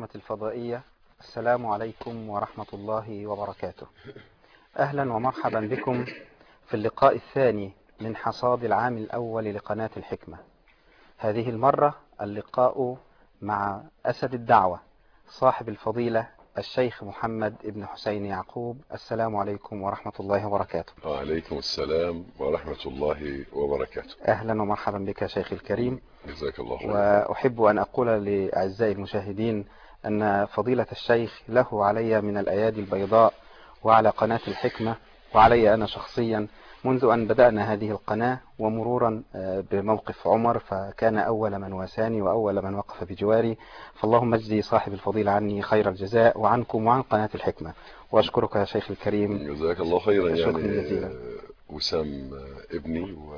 الرحمة الفضائية السلام عليكم ورحمة الله وبركاته أهلا ومرحبا بكم في اللقاء الثاني من حصاد العام الأول لقناة الحكمة هذه المرة اللقاء مع أسد الدعوة صاحب الفضيلة الشيخ محمد ابن حسين يعقوب السلام عليكم ورحمة الله وبركاته وعليكم السلام ورحمة الله وبركاته أهلا ومرحبا بك شيخ الكريم جزاك الله خير وأحب أن أقول لأعزائي المشاهدين أن فضيلة الشيخ له علي من الأيادي البيضاء وعلى قناة الحكمة وعلي أنا شخصيا منذ أن بدأنا هذه القناة ومرورا بموقف عمر فكان أول من واساني وأول من وقف بجواري فاللهم اجزي صاحب الفضيلة عني خير الجزاء وعنكم وعن قناة الحكمة وأشكرك يا شيخ الكريم جزاك الله خيرا شكرا يعني جزيلا. آه، وسام آه، ابني و...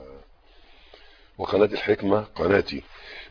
وقناة الحكمة قناتي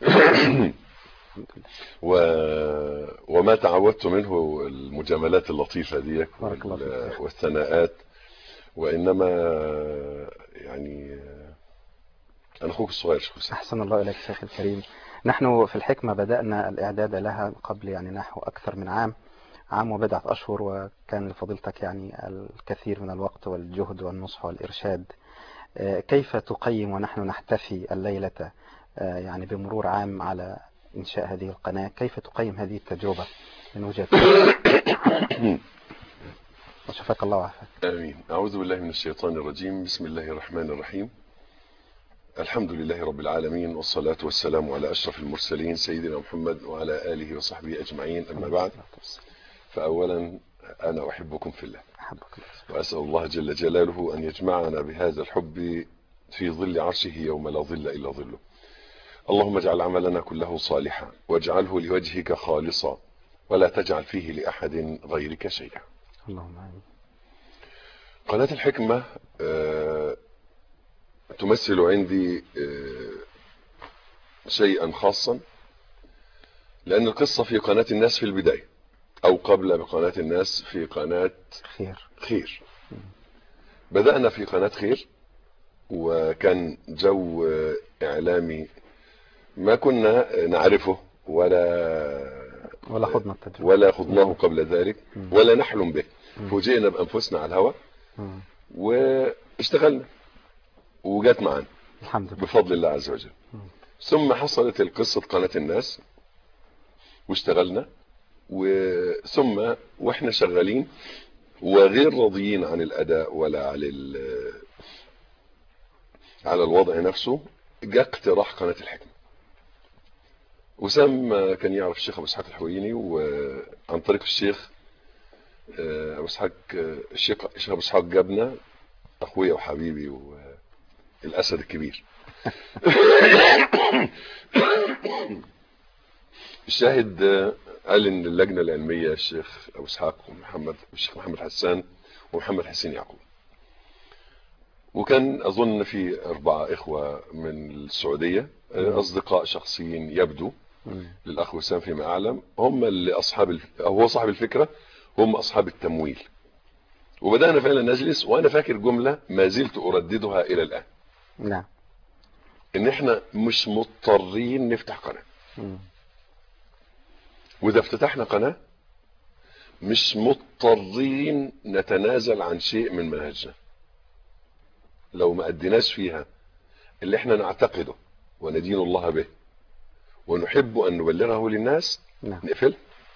و... وما تعودت منه المجاملات اللطيفة دي بارك الله فيك يا شيخ. والثناءات وإنما يعني آه، أنا أخوك الصغير شيخ حسين أحسن الله إليك شيخ الكريم نحن في الحكمة بدأنا الإعداد لها قبل يعني نحو أكثر من عام عام وبضعة أشهر وكان لفضيلتك يعني الكثير من الوقت والجهد والنصح والإرشاد آه، كيف تقيم ونحن نحتفي الليلة آه، يعني بمرور عام على إنشاء هذه القناة كيف تقيم هذه التجربة من وجهة نظرك؟ وشفاك الله وعافاك آمين أعوذ بالله من الشيطان الرجيم بسم الله الرحمن الرحيم الحمد لله رب العالمين والصلاة والسلام على أشرف المرسلين سيدنا محمد وعلى آله وصحبه أجمعين أما بعد فأولا أنا أحبكم في الله أحبك الله وأسأل الله جل جلاله أن يجمعنا بهذا الحب في ظل عرشه يوم لا ظل إلا ظله اللهم اجعل عملنا كله صالحا واجعله لوجهك خالصا ولا تجعل فيه لأحد غيرك شيئا اللهم آمين قناة الحكمة آه، تمثل عندي آه، شيئا خاصا لأن القصة في قناة الناس في البداية أو قبل بقناة الناس في قناة خير خير بدأنا في قناة خير وكان جو آه، إعلامي ما كنا نعرفه ولا ولا خضنا التجربة ولا خضناه قبل ذلك مم. ولا نحلم به مم. فوجئنا بأنفسنا على الهواء مم. واشتغلنا وجت معانا الحمد لله بفضل الله عز وجل مم. ثم حصلت القصة قناة الناس واشتغلنا وثم واحنا شغالين وغير راضيين عن الاداء ولا على ال- على الوضع نفسه جاء اقتراح قناة الحكمة وسام كان يعرف الشيخ ابو اسحاق الحويني وعن طريق الشيخ آه، ابو اسحاق آه، الشيخ الشيخ ابو اسحاق جابنا اخويا وحبيبي والاسد الكبير الشاهد آه، قال ان اللجنه العلميه الشيخ ابو اسحاق ومحمد الشيخ محمد حسان ومحمد حسين يعقوب وكان اظن في اربعه اخوه من السعوديه آه، اصدقاء شخصيين يبدو مم. للاخ وسام فيما اعلم هم اللي اصحاب الف... أو هو صاحب الفكره هم اصحاب التمويل وبدانا فعلا نجلس وانا فاكر جمله ما زلت ارددها الى الان نعم ان احنا مش مضطرين نفتح قناه مم. واذا افتتحنا قناه مش مضطرين نتنازل عن شيء من منهجنا لو ما اديناش فيها اللي احنا نعتقده وندين الله به ونحب ان نبلغه للناس نعم نقفل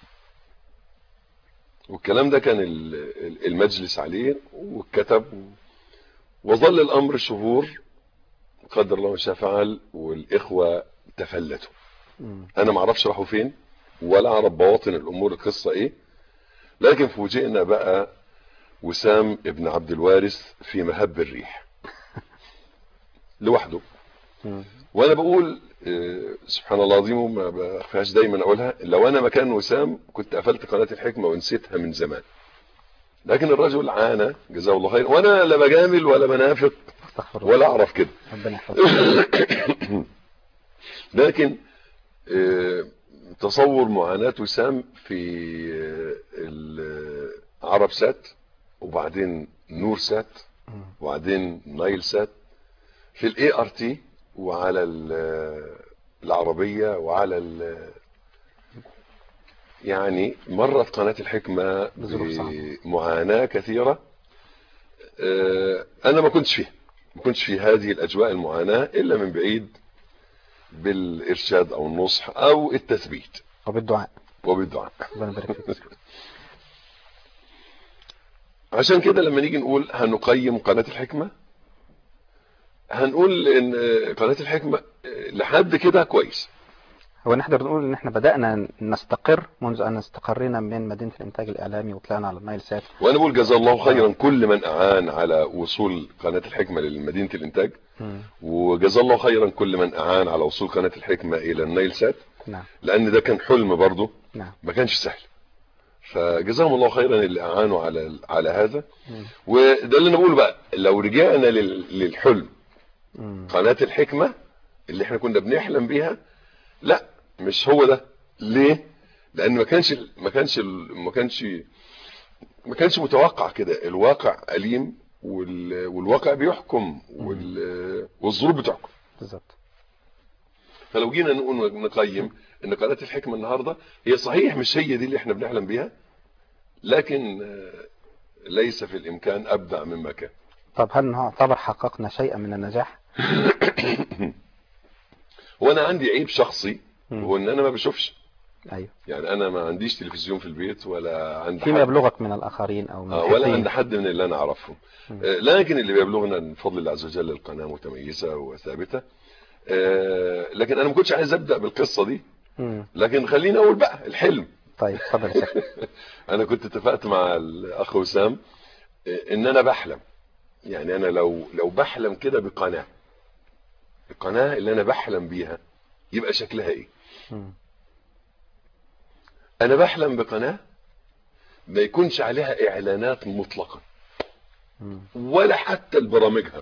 والكلام ده كان ال- ال- المجلس عليه واتكتب وظل الامر شهور قدر الله ما شاء فعل والاخوه تفلتوا مم. انا ما اعرفش راحوا فين ولا اعرف بواطن الامور القصه ايه لكن فوجئنا بقى وسام ابن عبد الوارث في مهب الريح لوحده مم. وانا بقول آه، سبحان الله العظيم وما بخفيهاش دايما اقولها لو انا مكان وسام كنت قفلت قناه الحكمه ونسيتها من زمان لكن الرجل عانى جزاه الله خير وانا لا بجامل ولا بنافق استغفر الله ولا اعرف كده ربنا يحفظك لكن آه، تصور معاناة وسام في آه، ال- عرب سات وبعدين نور سات مم. وبعدين نايل سات في الاي ار تي وعلى ال- العربية وعلى ال- يعني مرت قناة الحكمة بظروف صعبة. بمعاناة كثيرة آه، أنا ما كنتش فيها ما كنتش في هذه الأجواء المعاناة إلا من بعيد بالإرشاد أو النصح أو التثبيت وبالدعاء وبالدعاء ربنا يبارك فيك عشان كده لما نيجي نقول هنقيم قناة الحكمة هنقول ان قناة الحكمة لحد كده كويس هو نقدر نقول ان احنا بدأنا نستقر منذ ان استقرينا من مدينة الانتاج الاعلامي وطلعنا على النايل سات وانا بقول جزا الله خيرا كل من اعان على وصول قناة الحكمة لمدينة الانتاج مم. وجزا الله خيرا كل من اعان على وصول قناة الحكمة الى النايل سات نعم لان ده كان حلم برضه نعم ما كانش سهل فجزاهم الله خيرا اللي اعانوا على على هذا مم. وده اللي انا بقوله بقى لو رجعنا لل- للحلم مم. قناة الحكمة اللي احنا كنا بنحلم بيها لا مش هو ده ليه لان ما كانش ما كانش ما كانش ما كانش متوقع كده الواقع أليم وال- والواقع بيحكم وال- والظروف بتحكم بالظبط فلو جينا نقول نقيم ان قناة الحكمة النهاردة هي صحيح مش هي دي اللي احنا بنحلم بيها لكن آه، ليس في الامكان ابدع مما كان طب هل نعتبر حققنا شيئا من النجاح وانا عندي عيب شخصي مم. هو ان انا ما بشوفش ايوه يعني انا ما عنديش تلفزيون في البيت ولا عندي فيما حد يبلغك من الاخرين او من آه، ولا الحيثين. عند حد من اللي انا اعرفهم مم. آه، لكن اللي بيبلغنا من فضل الله عز وجل القناه متميزه وثابته آه، لكن انا ما كنتش عايز ابدا بالقصه دي مم. لكن خليني اقول بقى الحلم طيب اتفضل يا شيخ انا كنت اتفقت مع الاخ وسام آه، ان انا بحلم يعني انا لو لو بحلم كده بقناه القناه اللي انا بحلم بيها يبقى شكلها ايه مم. انا بحلم بقناه ما يكونش عليها اعلانات مطلقا مم. ولا حتى لبرامجها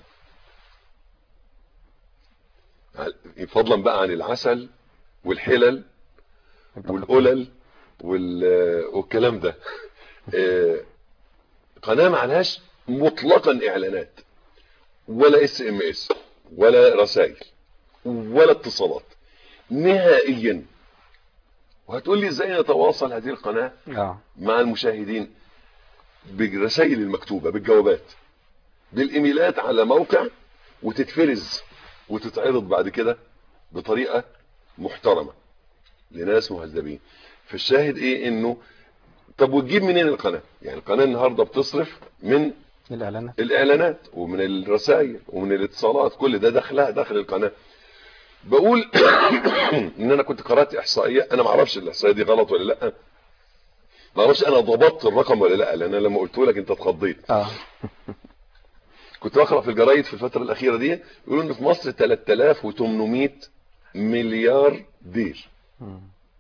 فضلا بقى عن العسل والحلل والقلل وال- والكلام ده آه، قناه ما عليهاش مطلقا اعلانات ولا اس ام اس ولا رسائل ولا اتصالات نهائيا وهتقول لي ازاي نتواصل هذه القناه اه مع المشاهدين بالرسائل المكتوبة بالجوابات بالايميلات على موقع وتتفرز وتتعرض بعد كده بطريقة محترمة لناس مهذبين فالشاهد ايه انه طب وتجيب منين القناة يعني القناة النهاردة بتصرف من الاعلانات الاعلانات ومن الرسائل ومن الاتصالات كل ده دخلها داخل القناة بقول ان انا كنت قرأت احصائية انا ما اعرفش الاحصائية دي غلط ولا لا ما اعرفش انا ضبطت الرقم ولا لا لان انا لما قلت لك انت اتخضيت اه كنت بقرا في الجرايد في الفتره الاخيره دي يقولوا ان في مصر 3800 مليار دير مم.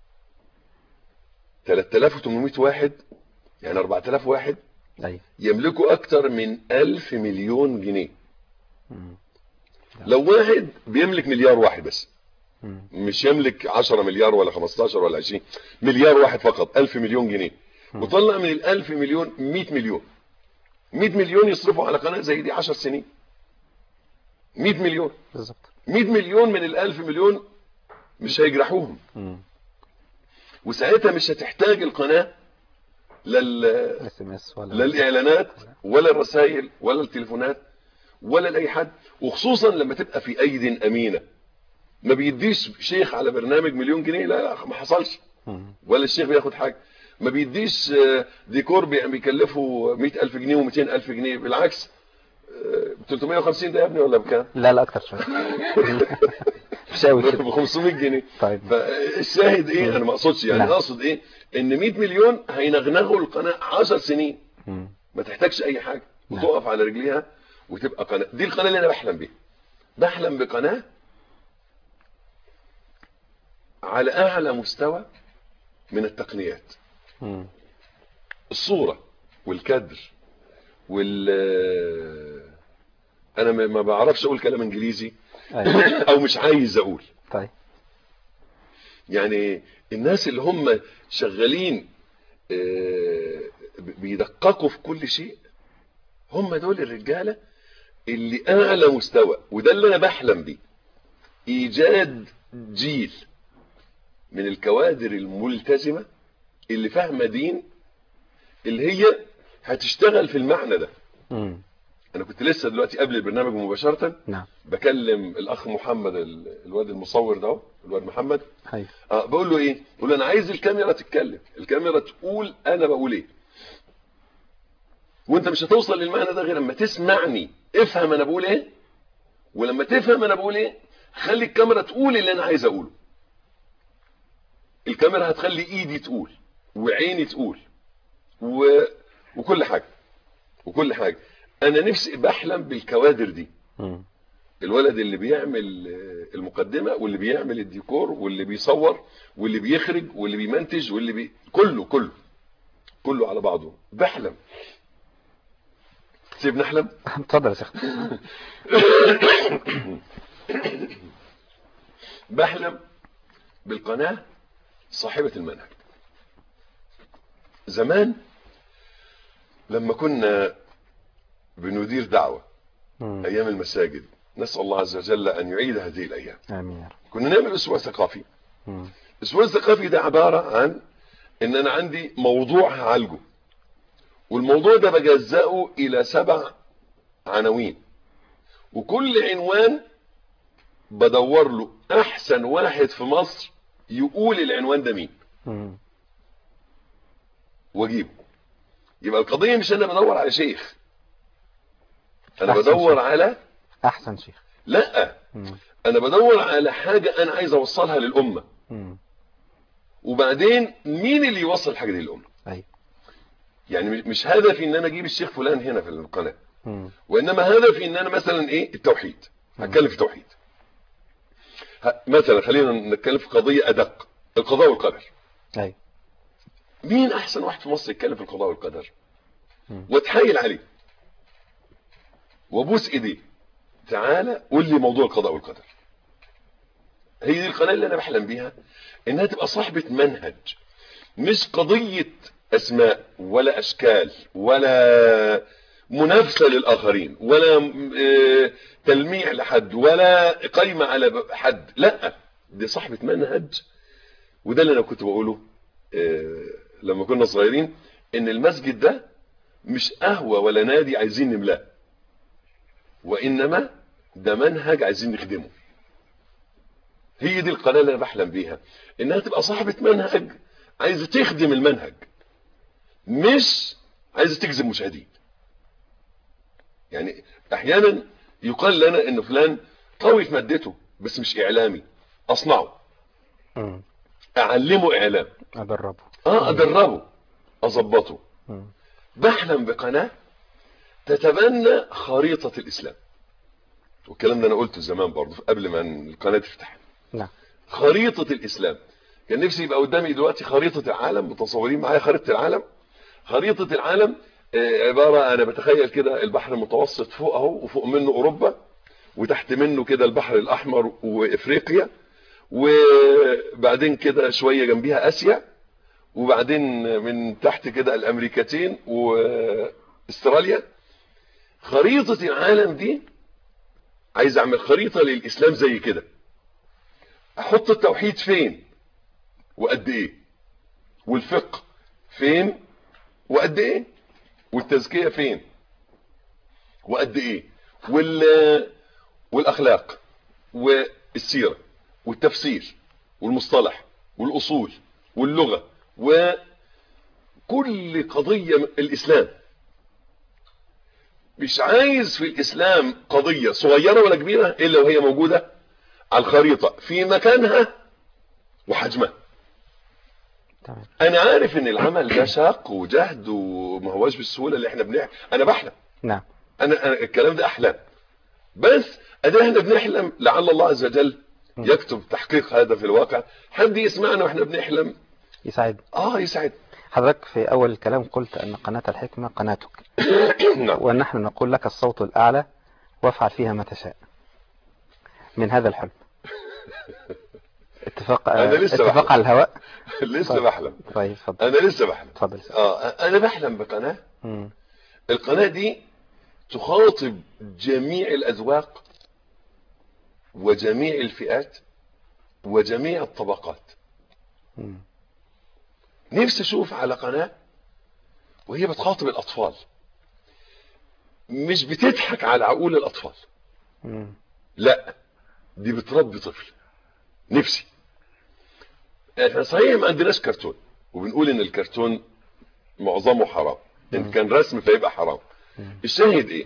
3800 واحد يعني 4000 واحد ايوه يملكوا اكتر من 1000 مليون جنيه مم. لو واحد بيملك مليار واحد بس مم. مش يملك 10 مليار ولا 15 ولا 20 مليار واحد فقط 1000 مليون جنيه وطلع من ال 1000 مليون 100 مليون 100 مليون يصرفوا على قناه زي دي 10 سنين 100 مليون بالظبط 100 مليون من ال 1000 مليون مش هيجرحوهم مم. وساعتها مش هتحتاج القناه لل اس ام اس ولا لا الاعلانات ولا الرسائل ولا التليفونات ولا لاي حد وخصوصا لما تبقى في ايد امينه ما بيديش شيخ على برنامج مليون جنيه لا لا ما حصلش مم. ولا الشيخ بياخد حاجه ما بيديش آه، ديكور بي- بيكلفه 100000 جنيه و200000 جنيه بالعكس آه، 350 ده يا ابني ولا بكام؟ لا لا اكتر شويه مش قوي كده ب 500 جنيه طيب فالشاهد ايه انا ما اقصدش يعني نعم. اقصد ايه ان 100 مليون هينغنغوا القناه 10 سنين مم. ما تحتاجش اي حاجه نعم. وتقف على رجليها وتبقى قناه دي القناه اللي انا بحلم بيها بحلم بقناه على اعلى مستوى من التقنيات مم. الصوره والكادر وال انا ما ما بعرفش اقول كلام انجليزي ايوه او مش عايز اقول طيب يعني الناس اللي هم شغالين آه، بيدققوا في كل شيء هم دول الرجالة اللي اعلى مستوى وده اللي انا بحلم بيه ايجاد جيل من الكوادر الملتزمة اللي فاهمه دين اللي هي هتشتغل في المعنى ده مم. انا كنت لسه دلوقتي قبل البرنامج مباشره نعم بكلم الاخ محمد ال- الواد المصور ده اهو، الواد محمد أيوة اه بقول له ايه بقول له انا عايز الكاميرا تتكلم الكاميرا تقول انا بقول ايه وانت مش هتوصل للمعنى ده غير لما تسمعني افهم انا بقول ايه ولما تفهم انا بقول ايه خلي الكاميرا تقول اللي انا عايز اقوله الكاميرا هتخلي ايدي تقول وعيني تقول و... وكل حاجه وكل حاجه انا نفسي بحلم بالكوادر دي مم. الولد اللي بيعمل آه، المقدمة واللي بيعمل الديكور واللي بيصور واللي بيخرج واللي بيمنتج واللي بي... كله كله كله على بعضه بحلم سيبنا احلم اتفضل يا شيخ بحلم بالقناة صاحبة المنهج زمان لما كنا بندير دعوة مم. ايام المساجد نسأل الله عز وجل ان يعيد هذه الايام آمين يا رب كنا نعمل اسبوع ثقافي مم. الاسبوع الثقافي ده عبارة عن ان انا عندي موضوع هعالجه والموضوع ده بجزأه الى سبع عناوين وكل عنوان بدور له احسن واحد في مصر يقول العنوان ده مين مم. واجيبه يبقى القضية مش انا بدور على شيخ انا أحسن بدور شيخ. على أحسن شيخ لا مم. انا بدور على حاجة انا عايز اوصلها للامة مم. وبعدين مين اللي يوصل الحاجة دي للامة أيوة يعني مش- مش هدفي ان انا اجيب الشيخ فلان هنا في القناة مم. وانما هدفي ان انا مثلا ايه التوحيد هتكلم في توحيد ه- مثلا خلينا نتكلم في قضية ادق القضاء والقدر أيوة مين احسن واحد في مصر يتكلم في القضاء والقدر مم. واتحايل عليه وابوس ايديه تعالى قول لي موضوع القضاء والقدر هي دي القناه اللي انا بحلم بيها انها تبقى صاحبه منهج مش قضيه اسماء ولا اشكال ولا منافسه للاخرين ولا آه، تلميع لحد ولا قيمه على ب- حد لا دي صاحبه منهج وده اللي انا كنت بقوله آه، لما كنا صغيرين ان المسجد ده مش قهوة ولا نادي عايزين نملاه وإنما ده منهج عايزين نخدمه هي دي القناة اللي أنا بحلم بيها إنها تبقى صاحبة منهج عايزة تخدم المنهج مش عايزة تجذب مشاهدين يعني أحيانا يقال لنا إن فلان قوي في مادته بس مش إعلامي أصنعه مم. أعلمه إعلام أدربه اه ادربه اظبطه مم. بحلم بقناة تتبنى خريطة الاسلام والكلام ده انا قلته زمان برضه قبل ما القناة تفتح نعم خريطة الاسلام كان نفسي يبقى قدامي دلوقتي خريطة العالم متصورين معايا خريطة العالم خريطة العالم آه، عبارة انا بتخيل كده البحر المتوسط فوق اهو وفوق منه اوروبا وتحت منه كده البحر الاحمر وافريقيا وبعدين كده شوية جنبيها اسيا وبعدين من تحت كده الامريكتين واستراليا خريطة العالم دي عايز اعمل خريطة للاسلام زي كده احط التوحيد فين وقد ايه والفقه فين وقد ايه والتزكية فين وقد ايه وال والاخلاق والسيرة والتفسير والمصطلح والاصول واللغة وكل قضية من الاسلام مش عايز في الاسلام قضية صغيرة ولا كبيرة الا وهي موجودة على الخريطة في مكانها وحجمها تمام انا عارف ان العمل ده شاق وجهد وما هواش بالسهولة اللي احنا بنحلم انا بحلم نعم انا, أنا الكلام ده احلام بس ادي احنا بنحلم لعل الله عز وجل يكتب تحقيق هذا في الواقع حد يسمعنا واحنا بنحلم يسعد اه يسعد حضرتك في أول الكلام قلت أن قناة الحكمة قناتك نعم ونحن نقول لك الصوت الأعلى وافعل فيها ما تشاء من هذا الحلم اتفاق أنا لسه اتفاق بحلم. على الهواء لسه طيب. بحلم طيب اتفضل انا لسه بحلم اتفضل اه انا بحلم بقناة مم. القناة دي تخاطب جميع الاذواق وجميع الفئات وجميع الطبقات مم. نفسي اشوف على قناة وهي بتخاطب الاطفال مش بتضحك على عقول الاطفال مم. لا دي بتربي طفل نفسي احنا صحيح ما عندناش كرتون وبنقول ان الكرتون معظمه حرام ان كان رسم فيبقى حرام الشاهد ايه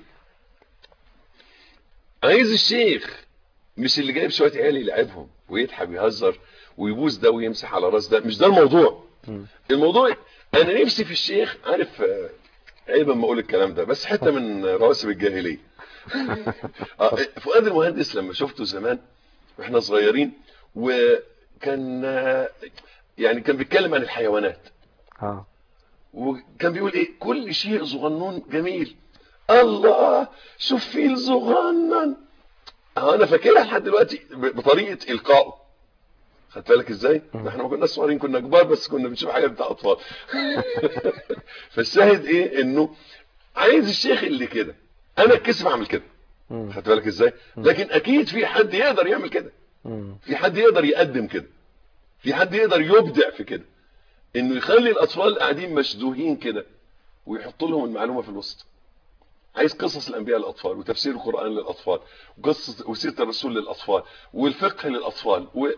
عايز الشيخ مش اللي جايب شويه عيال يلعبهم ويضحك ويهزر ويبوس ده ويمسح على راس ده مش ده الموضوع مم. الموضوع انا نفسي في الشيخ عارف آه، عيب اما اقول الكلام ده بس حته من رواسب الجاهليه آه، فؤاد المهندس لما شفته زمان واحنا صغيرين وكان آه، يعني كان بيتكلم عن الحيوانات اه وكان بيقول ايه كل شيء صغنون جميل الله شوف فيل صغنن اه انا فاكرها لحد دلوقتي ب- بطريقه القائه خدت بالك ازاي احنا ما كناش صغيرين كنا كبار بس كنا بنشوف حاجه بتاع اطفال فالشاهد ايه انه عايز الشيخ اللي كده انا اتكسف اعمل كده مم. خدت بالك ازاي لكن اكيد في حد يقدر يعمل كده مم. في حد يقدر يقدم كده في حد يقدر يبدع في كده انه يخلي الاطفال قاعدين مشدوهين كده ويحط لهم المعلومه في الوسط عايز قصص الانبياء للاطفال وتفسير القران للاطفال وقصه وسيره الرسول للاطفال والفقه للاطفال و...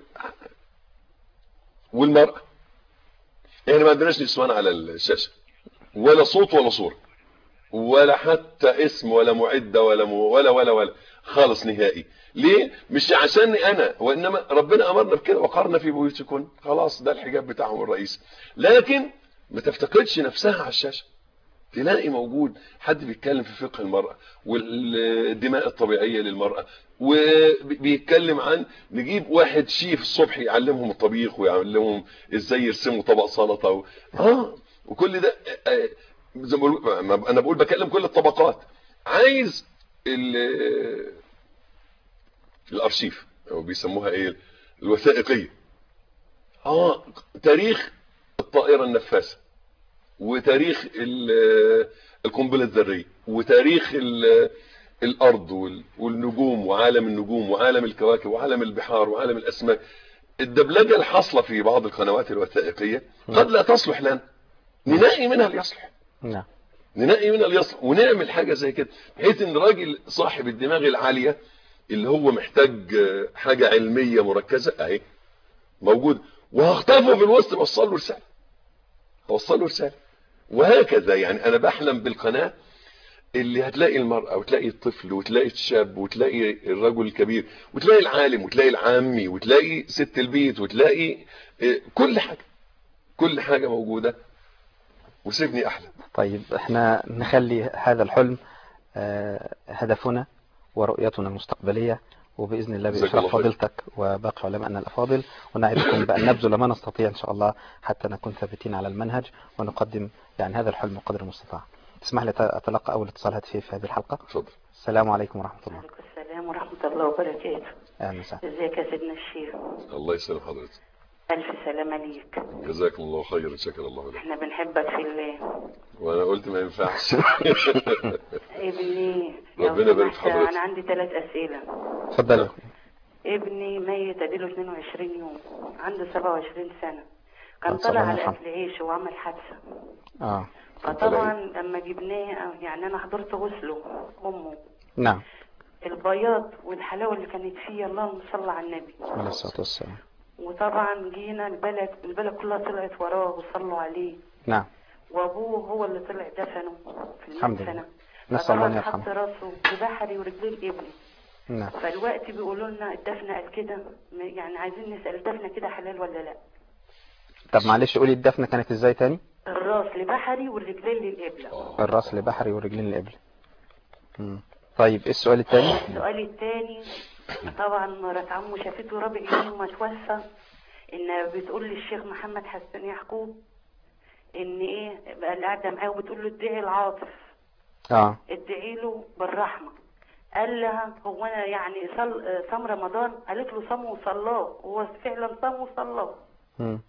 والمراه احنا ما عندناش نسوان على الشاشه ولا صوت ولا صوره ولا حتى اسم ولا معده ولا م... ولا ولا ولا خالص نهائي ليه مش عشاني انا وانما ربنا امرنا بكده وقرنا في بيوتكن خلاص ده الحجاب بتاعهم الرئيسي لكن ما تفتقدش نفسها على الشاشه تلاقي موجود حد بيتكلم في فقه المرأة والدماء الطبيعية للمرأة وبيتكلم عن نجيب واحد شيف الصبح يعلمهم الطبيخ ويعلمهم ازاي يرسموا طبق سلطة و... اه وكل ده آه، زي ما بقول- ما- انا بقول بكلم كل الطبقات عايز ال- الارشيف او بيسموها ايه الوثائقية اه تاريخ الطائرة النفاثة وتاريخ ال- القنبله الذريه وتاريخ ال- الارض وال- والنجوم وعالم النجوم وعالم الكواكب وعالم البحار وعالم الاسماك الدبلجه الحاصله في بعض القنوات الوثائقيه قد لا تصلح لنا ننقي منها اللي يصلح نعم ننقي منها اللي يصلح ونعمل حاجه زي كده بحيث ان الراجل صاحب الدماغ العاليه اللي هو محتاج آه، حاجه علميه مركزه اهي موجود وهخطفه في الوسط اوصل له رساله اوصل له رساله وهكذا يعني انا بحلم بالقناه اللي هتلاقي المرأة وتلاقي الطفل وتلاقي الشاب وتلاقي الرجل الكبير وتلاقي العالم وتلاقي العامي وتلاقي ست البيت وتلاقي آه، كل حاجة كل حاجة موجودة وسيبني أحلم طيب احنا نخلي هذا الحلم آه، هدفنا ورؤيتنا المستقبلية وبإذن الله جزاك بإشراف الله خير. فضيلتك وباقي علمائنا الأفاضل ونعدكم بأن نبذل ما نستطيع إن شاء الله حتى نكون ثابتين على المنهج ونقدم يعني هذا الحلم قدر المستطاع تسمح لي أتلقى أول اتصال هاتفي في هذه الحلقة اتفضل السلام عليكم ورحمة الله وعليكم السلام ورحمة الله وبركاته أهلا وسهلا ازيك يا سيدنا الشيخ الله يسلم حضرتك ألف سلامة ليك جزاكم الله خيرا شكر الله لك احنا بنحبك في الله وانا قلت ما ينفعش ابني لو ربنا يبارك في سمحت، حضرتك. أنا عندي ثلاث أسئلة تفضل ابني ميت أديله 22 يوم عنده 27 سنة كان الله طلع على يرحمه. أكل عيش وعمل حادثة آه فطبعا لما جبناه يعني أنا حضرت غسله أمه نعم البياض والحلاوة اللي كانت فيه اللهم صل على النبي عليه الصلاة والسلام وطبعا جينا البلد البلد كلها طلعت وراه وصلوا عليه نعم وابوه هو اللي طلع دفنه في الحمد المدفنة لله. نسأل الله أن فطبعا يرحمه. حط راسه ببحري ورجليه الابن نعم فالوقت بيقولوا لنا الدفنه قال كده م- يعني عايزين نسال الدفنه كده حلال ولا لا طب معلش قولي الدفنة كانت ازاي تاني الراس لبحري والرجلين للقبله الراس لبحري والرجلين لقبل مم. طيب ايه السؤال الثاني السؤال الثاني طبعا مرات عمه شافته رابع يوم ما توفى ان بتقول للشيخ محمد حسن يعقوب ان ايه بقى اللي قاعده معاه وبتقول له ادعي العاطف اه ادعي له بالرحمة قال لها هو انا يعني صل... صام رمضان قالت له صام وصلاه هو فعلا صام وصلاه مم.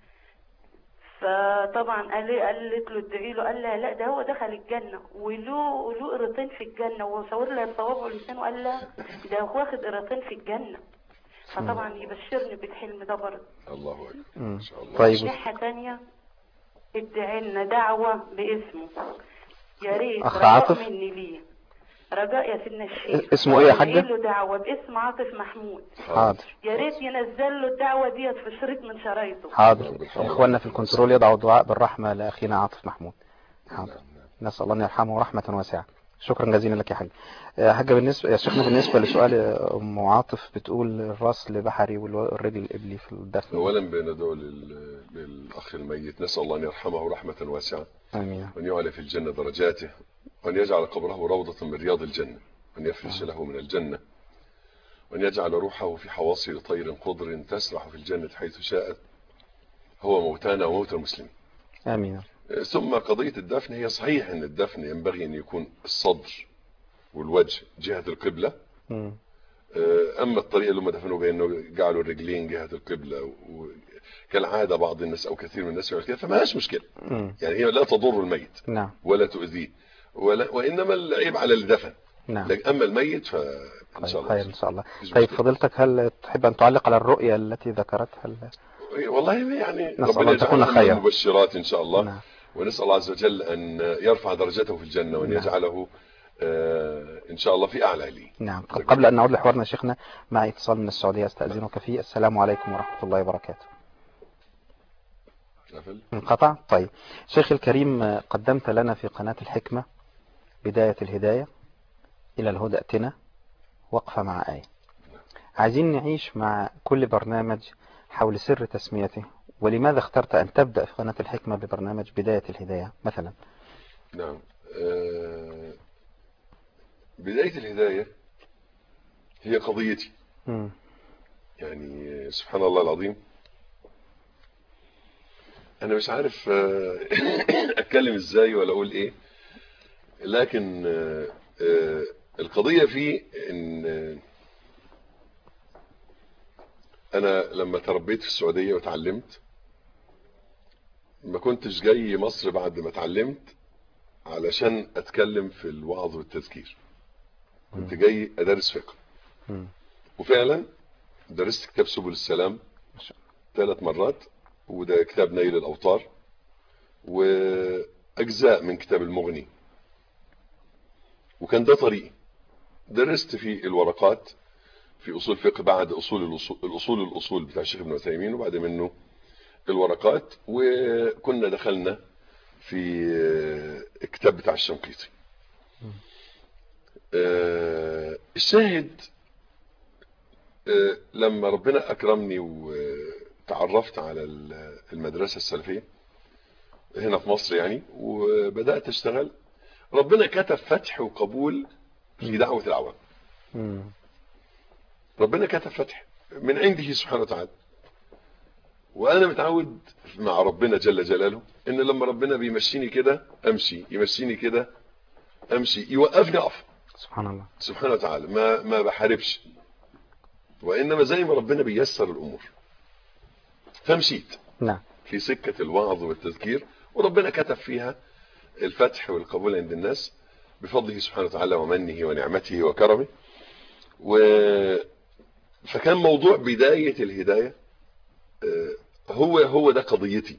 فطبعا قال قالت له ادعي له قال لها لا ده هو دخل الجنة وله له قرتين في الجنة وصور لها صوابعه ولسانه قال لها ده هو واخد قرتين في الجنة فطبعا يبشرني بالحلم ده برضه الله اكبر مم. ما شاء الله طيب ناحية تانية ادعي لنا دعوة باسمه يا ريت أخ رجاء عاطف؟ مني ليه رجاء يا سيدنا الشيخ اسمه إيه يا حاجة؟ ادعي له دعوة باسم عاطف محمود حاضر يا ريت ينزل له الدعوة ديت في شريط من شرايطه حاضر اخواننا في الكنترول يضعوا الدعاء بالرحمة لاخينا عاطف محمود حاضر نسأل الله ان يرحمه رحمة واسعة شكرا جزيلا لك يا حاج يا حاجة بالنسبة يا شيخنا بالنسبة لسؤال ام عاطف بتقول الراس لبحري والرجل الابلي في الدفن اولا بندعو لل- للاخ الميت نسال الله ان يرحمه رحمه واسعه امين وان يعلى في الجنه درجاته وان يجعل قبره روضه من رياض الجنه وان يفرش له من الجنه وان يجعل روحه في حواصل طير خضر تسرح في الجنه حيث شاءت هو موتانا وموتى المسلمين امين ثم قضيه الدفن هي صحيح ان الدفن ينبغي ان يكون الصدر والوجه جهه القبله مم. اما الطريقه اللي هم دفنوا بها انه جعلوا الرجلين جهه القبله وكالعاده بعض الناس او كثير من الناس يعمل كده فما هيش مشكله مم. يعني هي لا تضر الميت نعم ولا تؤذيه ولا وانما العيب على اللي دفن نعم لكن اما الميت فان شاء طيب خير الله ان شاء الله مفيش طيب مشكلة. فضيلتك هل تحب ان تعلق على الرؤية التي ذكرتها ال- والله يعني نسأل الله ربنا أن تكون يجعلنا من خير. المبشرات ان شاء الله نعم. ونسال الله عز وجل ان يرفع درجته في الجنه وان نعم. يجعله آه، ان شاء الله في اعلى لي نعم طب قبل أن نعود لحوارنا يا شيخنا مع اتصال من السعودية أستأذنك فيه السلام عليكم ورحمة الله وبركاته قفل؟ انقطع طيب شيخ الكريم آه، قدمت لنا في قناة الحكمة بداية الهداية إلى الهدى ائتنا وقفة مع آية عايزين نعيش مع كل برنامج حول سر تسميته ولماذا اخترت أن تبدأ في قناة الحكمة ببرنامج بداية الهداية مثلا نعم آه، بدايه الهدايه هي قضيتي مم. يعني سبحان الله العظيم انا مش عارف آه، اتكلم ازاي ولا اقول ايه لكن آه، آه، القضية في ان آه، انا لما تربيت في السعودية وتعلمت ما كنتش جاي مصر بعد ما اتعلمت علشان اتكلم في الوعظ والتذكير كنت جاي ادرس فقه مم. وفعلا درست كتاب سبل السلام ما شاء ثلاث مرات وده كتاب نيل الأوطار وأجزاء من كتاب المغني وكان ده طريقي درست في الورقات في أصول فقه بعد أصول الأصول الأصول, الأصول بتاع الشيخ ابن عثيمين وبعد منه الورقات وكنا دخلنا في الكتاب بتاع الشنقيطي آه، الشاهد آه، لما ربنا أكرمني وتعرفت على ال- المدرسة السلفية هنا في مصر يعني وبدأت أشتغل ربنا كتب فتح وقبول في دعوة العوام مم. ربنا كتب فتح من عنده سبحانه وتعالى وانا متعود مع ربنا جل جلاله ان لما ربنا بيمشيني كده امشي يمشيني كده امشي يوقفني اقف سبحان الله سبحانه وتعالى ما ما بحاربش وانما زي ما ربنا بيسر الامور فمشيت نعم في سكة الوعظ والتذكير وربنا كتب فيها الفتح والقبول عند الناس بفضله سبحانه وتعالى ومنه ونعمته وكرمه و فكان موضوع بداية الهداية آه، هو هو ده قضيتي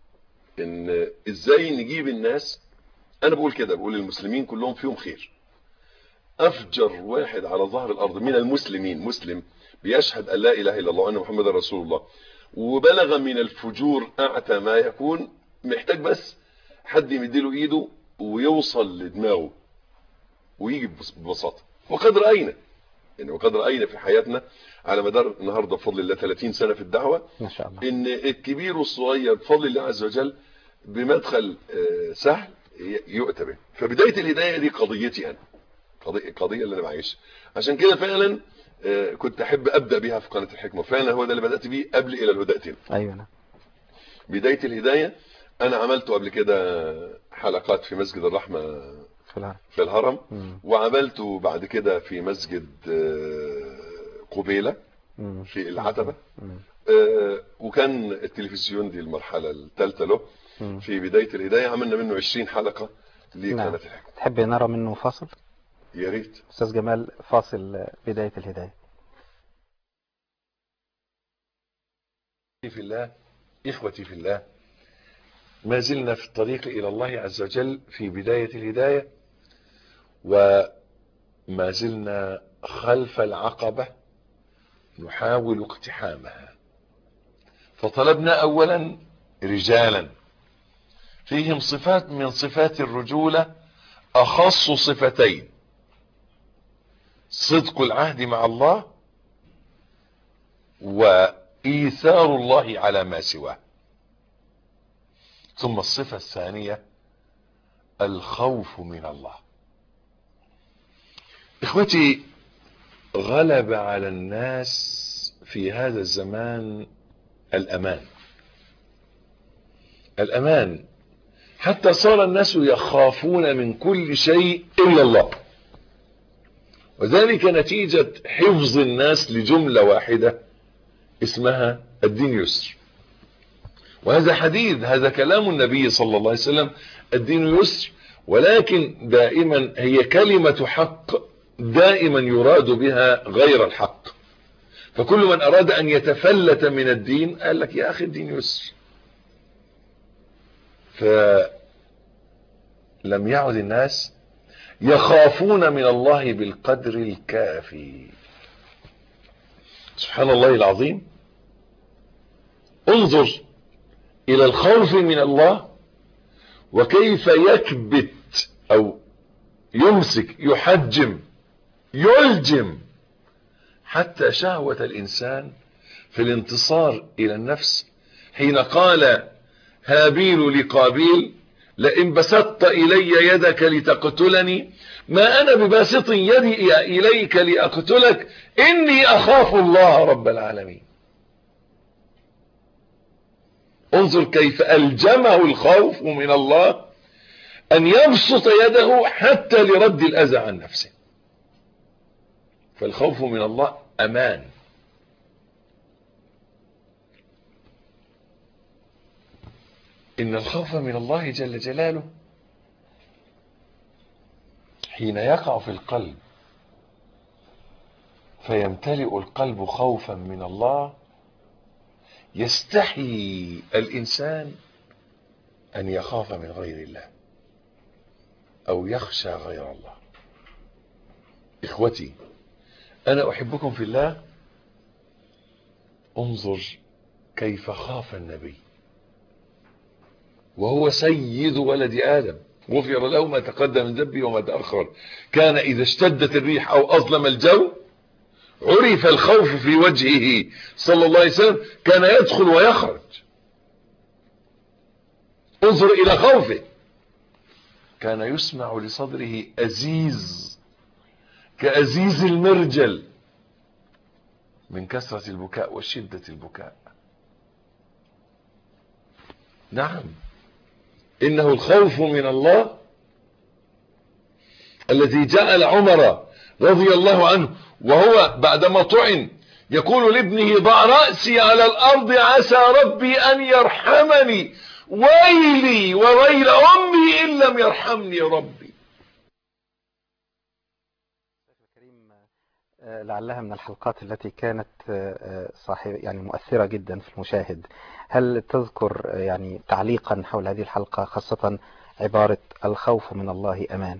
ان ازاي نجيب الناس انا بقول كده بقول المسلمين كلهم فيهم خير افجر واحد على ظهر الارض من المسلمين مسلم بيشهد ان لا اله الا الله وان محمد رسول الله وبلغ من الفجور اعتى ما يكون محتاج بس حد يمديله ايده ويوصل لدماغه ويجي ببس- ببساطه وقد راينا يعني وقد راينا في حياتنا على مدار النهارده بفضل الله 30 سنه في الدعوه ما شاء الله ان الكبير والصغير بفضل الله عز وجل بمدخل آه، سهل ي- يؤتى به فبدايه الهدايه دي قضيتي انا قضيه القضيه اللي انا بعيشها عشان كده فعلا آه، كنت احب ابدا بيها في قناه الحكمه فعلا هو ده اللي بدات بيه قبل الى الهداتين أيوة نعم بدايه الهدايه انا عملته قبل كده حلقات في مسجد الرحمه في الهرم في الهرم مم. وعملته بعد كده في مسجد آه، قبيله مم. في العتبه مم. آه، وكان التلفزيون دي المرحله الثالثه له مم. في بدايه الهدايه عملنا منه 20 حلقه لقناه نعم. الحكمه تحب نرى منه فاصل يا ريت أستاذ جمال فاصل آه، بداية الهداية في الله إخوتي في الله ما زلنا في الطريق إلى الله عز وجل في بداية الهداية وما زلنا خلف العقبة نحاول اقتحامها فطلبنا أولا رجالا فيهم صفات من صفات الرجولة أخص صفتين صدق العهد مع الله وإيثار الله على ما سواه ثم الصفة الثانية الخوف من الله اخوتي غلب على الناس في هذا الزمان الامان الامان حتى صار الناس يخافون من كل شيء الا الله وذلك نتيجة حفظ الناس لجملة واحدة اسمها الدين يسر وهذا حديث هذا كلام النبي صلى الله عليه وسلم الدين يسر ولكن دائما هي كلمة حق دائما يراد بها غير الحق فكل من أراد أن يتفلت من الدين قال لك يا أخي الدين يسر فلم يعد الناس يخافون من الله بالقدر الكافي سبحان الله العظيم انظر الى الخوف من الله وكيف يكبت او يمسك يحجم يلجم حتى شهوة الانسان في الانتصار الى النفس حين قال هابيل لقابيل لئن بسطت الي يدك لتقتلني ما انا بباسط يدي اليك لاقتلك اني اخاف الله رب العالمين انظر كيف الجمه الخوف من الله ان يبسط يده حتى لرد الاذى عن نفسه فالخوف من الله امان ان الخوف من الله جل جلاله حين يقع في القلب فيمتلئ القلب خوفا من الله يستحي الانسان ان يخاف من غير الله او يخشى غير الله اخوتي انا احبكم في الله انظر كيف خاف النبي وهو سيد ولد ادم غفر له ما تقدم من ذنبه وما تاخر كان اذا اشتدت الريح او اظلم الجو عرف الخوف في وجهه صلى الله عليه وسلم كان يدخل ويخرج انظر الى خوفه كان يسمع لصدره ازيز كازيز المرجل من كثرة البكاء وشدة البكاء نعم انه الخوف من الله الذي جعل عمر رضي الله عنه وهو بعدما طعن يقول لابنه ضع رأسي على الأرض عسى ربي أن يرحمني ويلي وويل أمي إن لم يرحمني ربي الكريم لعلها من الحلقات التي كانت صاحب يعني مؤثرة جدا في المشاهد هل تذكر يعني تعليقا حول هذه الحلقة خاصة عبارة الخوف من الله أمان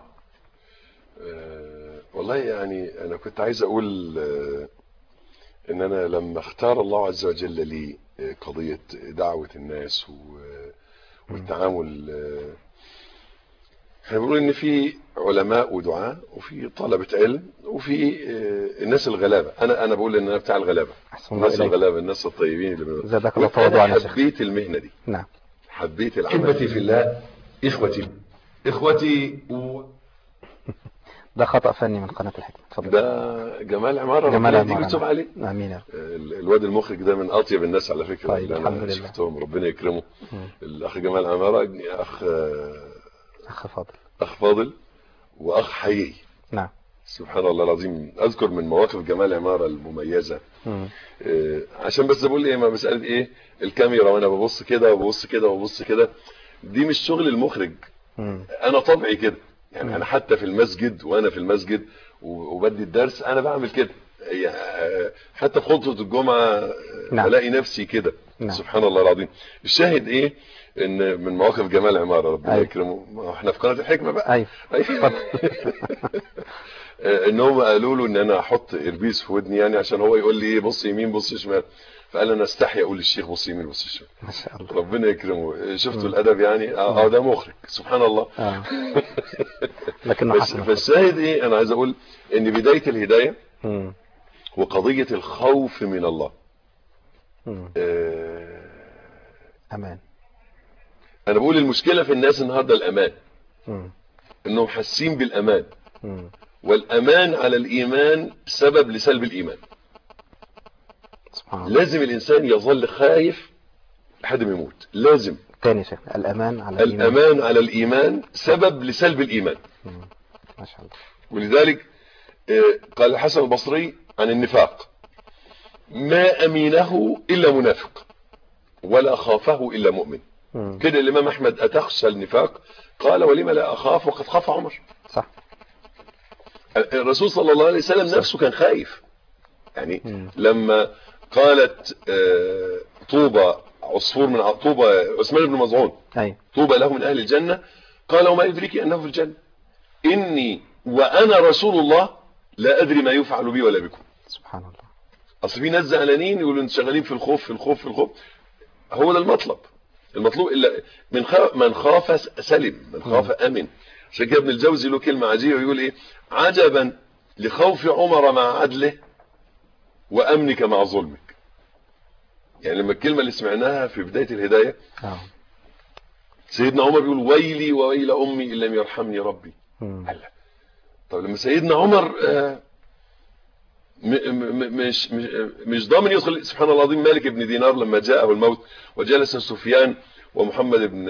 أه والله يعني انا كنت عايز اقول أه ان انا لما اختار الله عز وجل لي قضية دعوة الناس والتعامل أه احنا بنقول ان في علماء ودعاء وفي طلبة علم وفي الناس الغلابة انا انا بقول ان انا بتاع الغلابة الناس الغلابة الناس الطيبين اللي زادك الله تواضعا حبيت المهنة دي نعم حبيت العمل احبتي في الله اخوتي اخوتي و... ده خطأ فني من قناة الحكمة اتفضل ده جمال عمارة جمال ربنا يديك عمارة. ويتوب عليه امين يا رب. الواد المخرج ده من اطيب الناس على فكرة طيب، اللي الحمد انا لله. شفتهم ربنا يكرمه مم. الاخ جمال عمارة اخ اخ فاضل اخ فاضل واخ حقيقي نعم سبحان الله العظيم اذكر من مواقف جمال عمارة المميزة مم. آه، عشان بس بقول ايه ما مسألة ايه الكاميرا وانا ببص كده وببص كده وببص كده دي مش شغل المخرج مم. انا طبعي كده يعني مم. انا حتى في المسجد وانا في المسجد و- وبدي الدرس انا بعمل كده يعني حتى في خطبة الجمعة آه، نعم. بلاقي نفسي كده نعم. سبحان الله العظيم الشاهد ايه ان من مواقف جمال عمارة ربنا أيوة. يكرمه ما هو احنا في قناة الحكمة بقى ايوه اتفضل. ان هم قالوا له ان انا احط اربيس في ودني يعني عشان هو يقول لي ايه بص يمين بص شمال فقال انا استحي اقول للشيخ بص يمين بص شمال ما شاء الله ربنا يكرمه شفتوا مم. الادب يعني اه آه، ده مخرج سبحان الله اه لكنه بس حسن فالشاهد ايه انا عايز اقول ان بداية الهداية مم. وقضية الخوف من الله مم. آه، امان انا بقول المشكلة في الناس النهاردة الامان مم. انهم حاسين بالامان مم. والامان على الايمان سبب لسلب الايمان سبحان الله لازم الانسان يظل خايف لحد ما يموت لازم تاني يا شيخ الامان على الإيمان. الامان على الايمان سبب لسلب الايمان مم. ما شاء الله ولذلك آه، قال الحسن البصري عن النفاق ما امينه الا منافق ولا خافه الا مؤمن مم. كده الامام احمد اتخشى النفاق قال ولم لا اخاف وقد خاف عمر صح الرسول صلى الله عليه وسلم نفسه كان خايف يعني مم. لما قالت آه، طوبى عصفور من ع- طوبى عثمان بن مظعون ايوه طوبى له من اهل الجنه قال وما يدريك انه في الجنه اني وانا رسول الله لا ادري ما يفعل بي ولا بكم سبحان الله اصل في ناس زعلانين يقولوا انتوا شغالين في الخوف في الخوف في الخوف هو ده المطلب المطلوب الا من خاف من خاف سلم من خاف امن عشان كده ابن الجوزي له كلمه عجيبه يقول ايه عجبا لخوف عمر مع عدله وامنك مع ظلمك يعني لما الكلمه اللي سمعناها في بدايه الهدايه اه سيدنا عمر بيقول ويلي وويل امي ان لم يرحمني ربي مم. الله طب لما سيدنا عمر آه، م- م- مش مش مش ضامن يدخل سبحان الله العظيم مالك بن دينار لما جاءه الموت وجلس سفيان ومحمد بن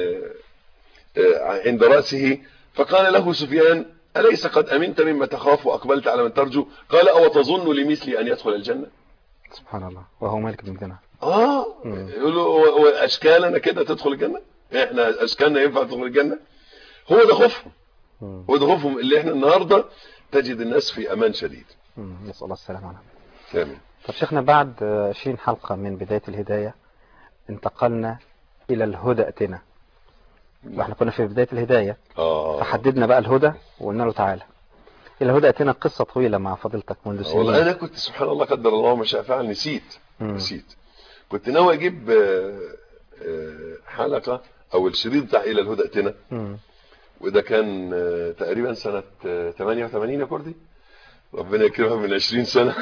آه، عند رأسه فقال له سفيان أليس قد أمنت مما تخاف وأقبلت على من ترجو قال أو تظن لمثلي أن يدخل الجنة سبحان الله وهو مالك بن دينار آه مم. يقول له هو- هو أشكالنا كده تدخل الجنة إحنا أشكالنا ينفع تدخل الجنة هو ده خوفهم مم. هو ده خوفهم اللي إحنا النهاردة تجد الناس في أمان شديد مم. نسأل الله السلامة عنه آمين طب شيخنا بعد آه، 20 حلقة من بداية الهداية انتقلنا إلى الهدى اتنا واحنا كنا في بداية الهداية آه فحددنا بقى الهدى وقلنا له تعالى الهدى اتنا قصة طويلة مع فضيلتك منذ والله سنين انا كنت سبحان الله قدر الله ما شاء فعل نسيت مم. نسيت كنت ناوي اجيب آه، آه، حلقه او الشريط بتاع الى الهدى اتنا مم. وده كان آه، تقريبا سنه آه، 88 يا كردي ربنا يكرمها من 20 سنه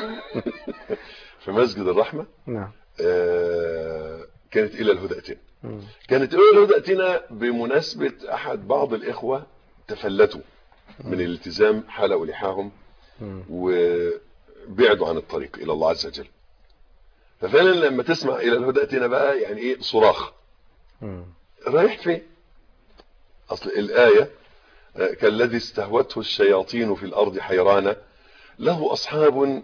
في مسجد الرحمه نعم آه، كانت الى الهدى اتنا مم. كانت الى الهدى اتنا بمناسبه احد بعض الاخوه تفلتوا من الالتزام حلقوا لحاهم مم. وبعدوا عن الطريق الى الله عز وجل ففعلا لما تسمع الى الهدى اتنا بقى يعني ايه صراخ مم. رايح فين اصل الايه آه، كالذي استهوته الشياطين في الارض حيرانه له اصحاب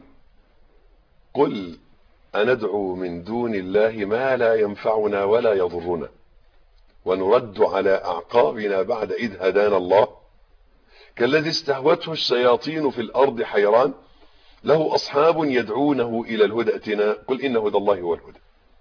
قل اندعو من دون الله ما لا ينفعنا ولا يضرنا ونرد على اعقابنا بعد اذ هدانا الله كالذي استهوته الشياطين في الارض حيران له اصحاب يدعونه الى الهدى ائتنا قل ان هدى الله هو الهدى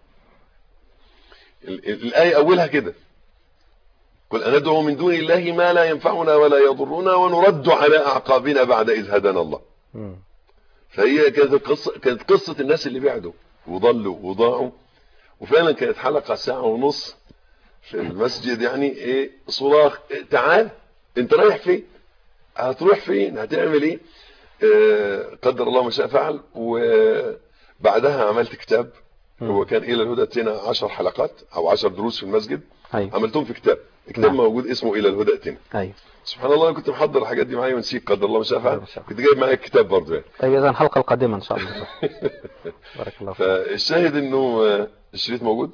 ال- ال- الايه اولها كده قل أندعو من دون الله ما لا ينفعنا ولا يضرنا ونرد على أعقابنا بعد إذ هدانا الله مم. فهي كانت قصة, كانت قصة الناس اللي بعدوا وضلوا وضاعوا وفعلا كانت حلقة ساعة ونص في المسجد يعني ايه صراخ إيه تعال انت رايح فين هتروح فين هتعمل ايه آه قدر الله ما شاء فعل وبعدها عملت كتاب مم. هو كان الى الهدى اتينا 10 حلقات او 10 دروس في المسجد ايوه عملتهم في كتاب كتاب نعم. موجود اسمه الى الهدى اتينا ايوه سبحان الله انا كنت محضر الحاجات دي معايا ونسيت قدر الله ما شاء فعل ما شاء الله. كنت جايب معايا الكتاب برضه يعني طيب اذا الحلقة القادمة ان شاء الله بارك الله فيك فالشاهد انه آه، الشريط موجود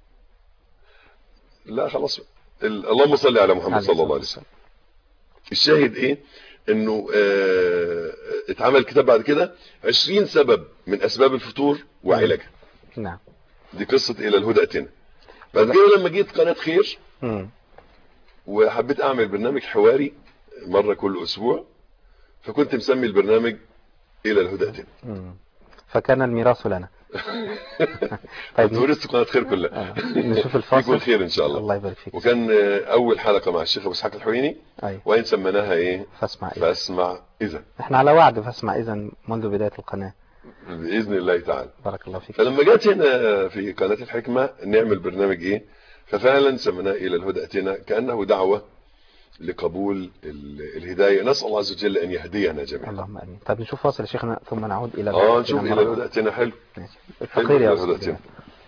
لا خلاص ال- اللهم صل على محمد عليه صلى الله عليه وسلم الشاهد ايه انه آه، اتعمل كتاب بعد كده 20 سبب من اسباب الفتور وعلاجها نعم دي قصة الى الهدى اتنا بعد كده لما جيت قناة خير مم. وحبيت اعمل برنامج حواري مرة كل اسبوع فكنت مسمي البرنامج الى الهدى اتنا مم. فكان الميراث لنا طيب نورث قناه خير كلها آه. نشوف فيكم الفاصل الخير ان شاء الله الله يبارك فيك وكان آه، اول حلقه مع الشيخ ابو اسحاق الحويني ايوه وين سميناها ايه فاسمع ايه فاسمع اذا احنا على وعد فاسمع اذا منذ بداية القناة باذن الله تعالى بارك الله فيك فلما جت هنا في قناه الحكمه نعمل برنامج ايه ففعلا سميناه الى الهدى اتنا كانه دعوه لقبول ال- الهدايه نسال الله عز وجل ان يهدينا جميعا اللهم امين طب نشوف فاصل يا شيخنا ثم نعود الى اه الهدى نشوف مرة الى أخرى. الهدى اتنا حلو ماشي حلو الفقير يا إلى الهدى استاذ اتنا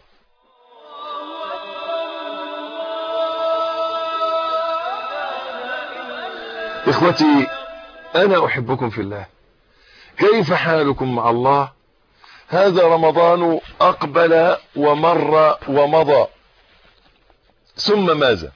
إخوتي أنا أحبكم في الله كيف حالكم مع الله هذا رمضان أقبل ومر ومضى ثم ماذا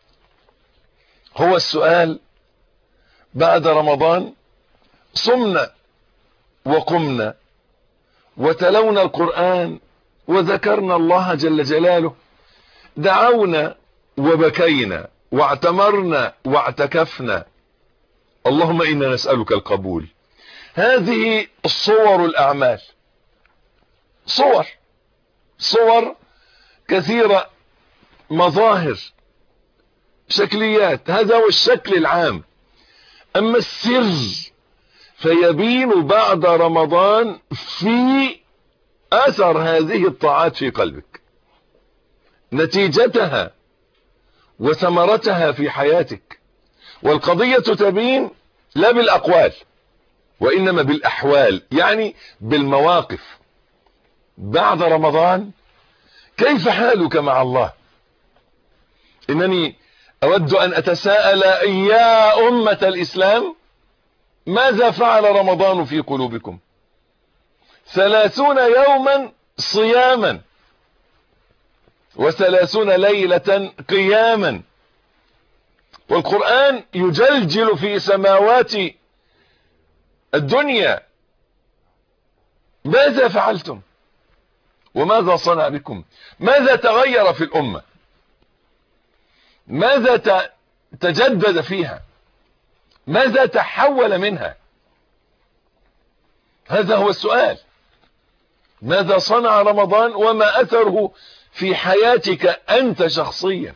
هو السؤال بعد رمضان صمنا وقمنا وتلونا القرآن وذكرنا الله جل جلاله دعونا وبكينا واعتمرنا واعتكفنا اللهم إنا نسألك القبول هذه صور الأعمال صور صور كثيرة مظاهر شكليات هذا هو الشكل العام أما السر فيبين بعد رمضان في أثر هذه الطاعات في قلبك نتيجتها وثمرتها في حياتك والقضية تبين لا بالأقوال وإنما بالأحوال يعني بالمواقف بعد رمضان كيف حالك مع الله إنني أود أن أتساءل يا أمة الإسلام ماذا فعل رمضان في قلوبكم ثلاثون يوما صياما وثلاثون ليلة قياما والقرآن يجلجل في سماوات الدنيا ماذا فعلتم وماذا صنع بكم ماذا تغير في الأمة ماذا ت- تجدد فيها ماذا تحول منها هذا هو السؤال ماذا صنع رمضان وما أثره في حياتك أنت شخصيا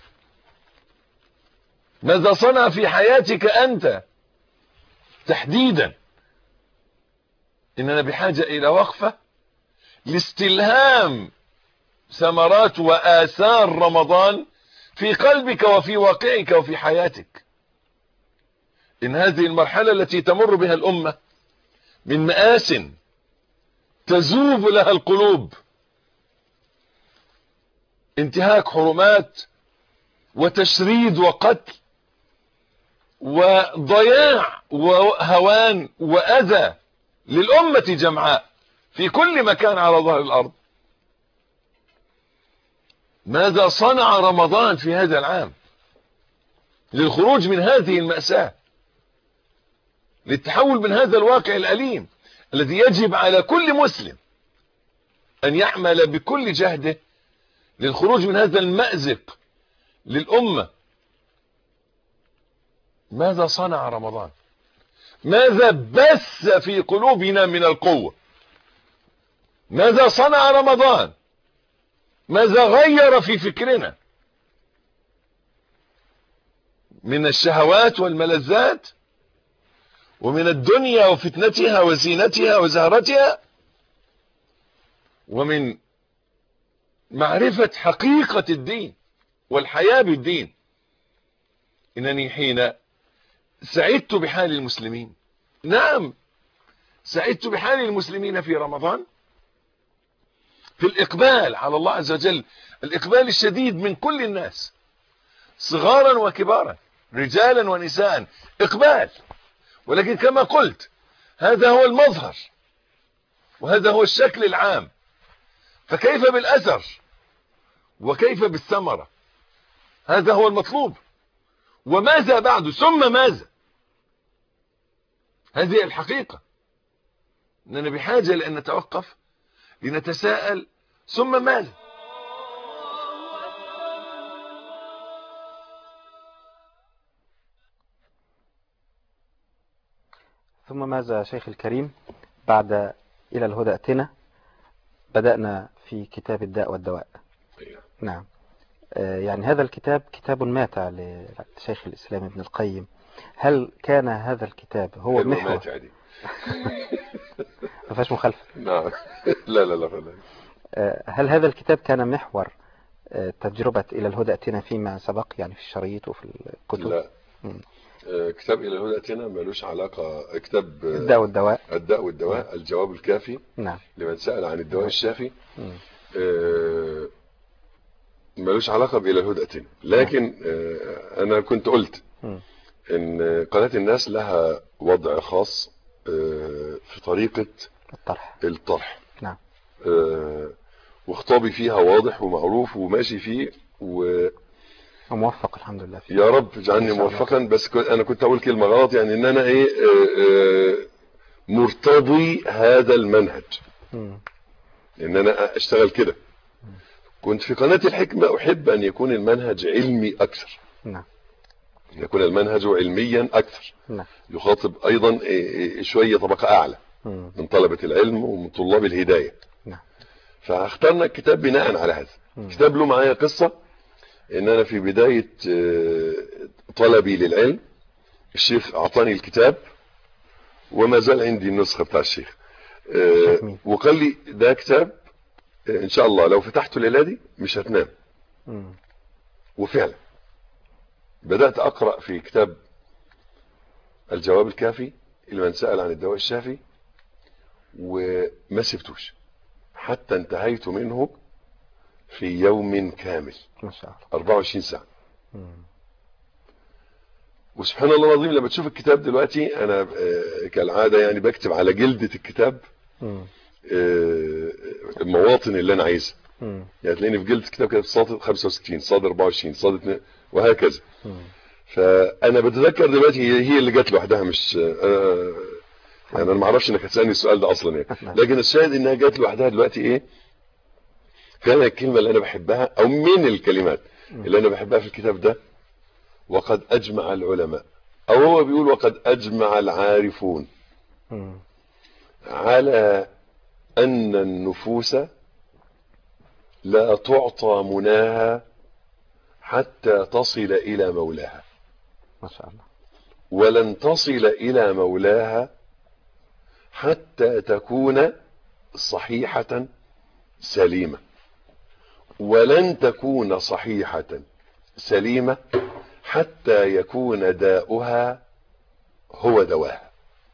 ماذا صنع في حياتك أنت تحديدا إننا بحاجة إلى وقفة لاستلهام ثمرات وآثار رمضان في قلبك وفي واقعك وفي حياتك إن هذه المرحلة التي تمر بها الأمة من مآس تذوب لها القلوب انتهاك حرمات وتشريد وقتل وضياع وهوان وأذى للأمة جمعاء في كل مكان على ظهر الأرض ماذا صنع رمضان في هذا العام للخروج من هذه المأساة للتحول من هذا الواقع الأليم الذي يجب على كل مسلم أن يعمل بكل جهده للخروج من هذا المأزق للأمة ماذا صنع رمضان ماذا بث في قلوبنا من القوة ماذا صنع رمضان ماذا غير في فكرنا من الشهوات والملذات ومن الدنيا وفتنتها وزينتها وزهرتها ومن معرفة حقيقة الدين والحياة بالدين إنني حين سعدت بحال المسلمين نعم سعدت بحال المسلمين في رمضان في الإقبال على الله عز وجل الإقبال الشديد من كل الناس صغارا وكبارا رجالا ونساء إقبال ولكن كما قلت هذا هو المظهر وهذا هو الشكل العام فكيف بالأثر وكيف بالثمرة هذا هو المطلوب وماذا بعد ثم ماذا هذه الحقيقة أننا بحاجة لأن نتوقف لنتساءل ثم ماذا ثم ماذا يا شيخ الكريم بعد إلى الهدى أتنا بدأنا في كتاب الداء والدواء نعم آه، يعني هذا الكتاب كتاب ماتع لشيخ الإسلام ابن القيم هل كان هذا الكتاب هو حلوة محور ماتع دي ما فيهاش مخالفة نعم لا لا لا لا آه، هل هذا الكتاب كان محور آه، تجربة إلى الهدى أتينا فيما سبق يعني في الشريط وفي الكتب لا مم. آه، كتاب إلى الهدى أتينا ملوش علاقة كتاب آه، الداء والدواء الداء والدواء الجواب الكافي نعم لمن سأل عن الدواء الشافي مم. آه، ملوش علاقة بإلى الهدى أتينا لكن آه، أنا كنت قلت مم. إن قناة الناس لها وضع خاص آه، في طريقة الطرح الطرح نعم آه، وخطابي فيها واضح ومعروف وماشي فيه ويا وموفق الحمد لله فيه رب اجعلني إن شاء الله. موفقا بس كنت- انا كنت اقول كلمة غلط يعني ان انا ايه آه، آه، مرتضي هذا المنهج مم. ان انا اشتغل كده كنت في قناة الحكمة احب ان يكون المنهج علمي اكثر نعم أن يكون المنهج علميا اكثر نعم يخاطب ايضا إيه، إيه، شوية طبقة اعلى مم. من طلبة العلم ومن طلاب الهداية نعم فاخترنا الكتاب بناء على هذا مم. كتاب له معايا قصة ان انا في بداية آه، طلبي للعلم الشيخ اعطاني الكتاب وما زال عندي النسخة بتاع الشيخ آه، جميل. وقال لي ده كتاب آه، ان شاء الله لو فتحته الليلة دي مش هتنام مم. وفعلا بدأت اقرأ في كتاب الجواب الكافي لمن سأل عن الدواء الشافي وما سبتوش حتى انتهيت منه في يوم كامل ما شاء الله 24 ساعة مم. وسبحان الله العظيم لما تشوف الكتاب دلوقتي انا آه، كالعادة يعني بكتب على جلدة الكتاب مم. آه، المواطن اللي انا عايزها مم. يعني تلاقيني في جلدة الكتاب كده صاد 65 صاد 24 صاد 2 وهكذا مم. فانا بتذكر دلوقتي هي هي اللي جت لوحدها مش آه، يعني انا ما اعرفش انك هتسالني السؤال ده اصلا يعني لكن الشاهد انها جت لوحدها دلوقتي ايه فعلا الكلمه اللي انا بحبها او من الكلمات اللي انا بحبها في الكتاب ده وقد اجمع العلماء او هو بيقول وقد اجمع العارفون مم. على ان النفوس لا تعطى مناها حتى تصل الى مولاها ما شاء الله ولن تصل إلى مولاها حتى تكون صحيحة سليمة ولن تكون صحيحة سليمة حتى يكون داؤها هو دواها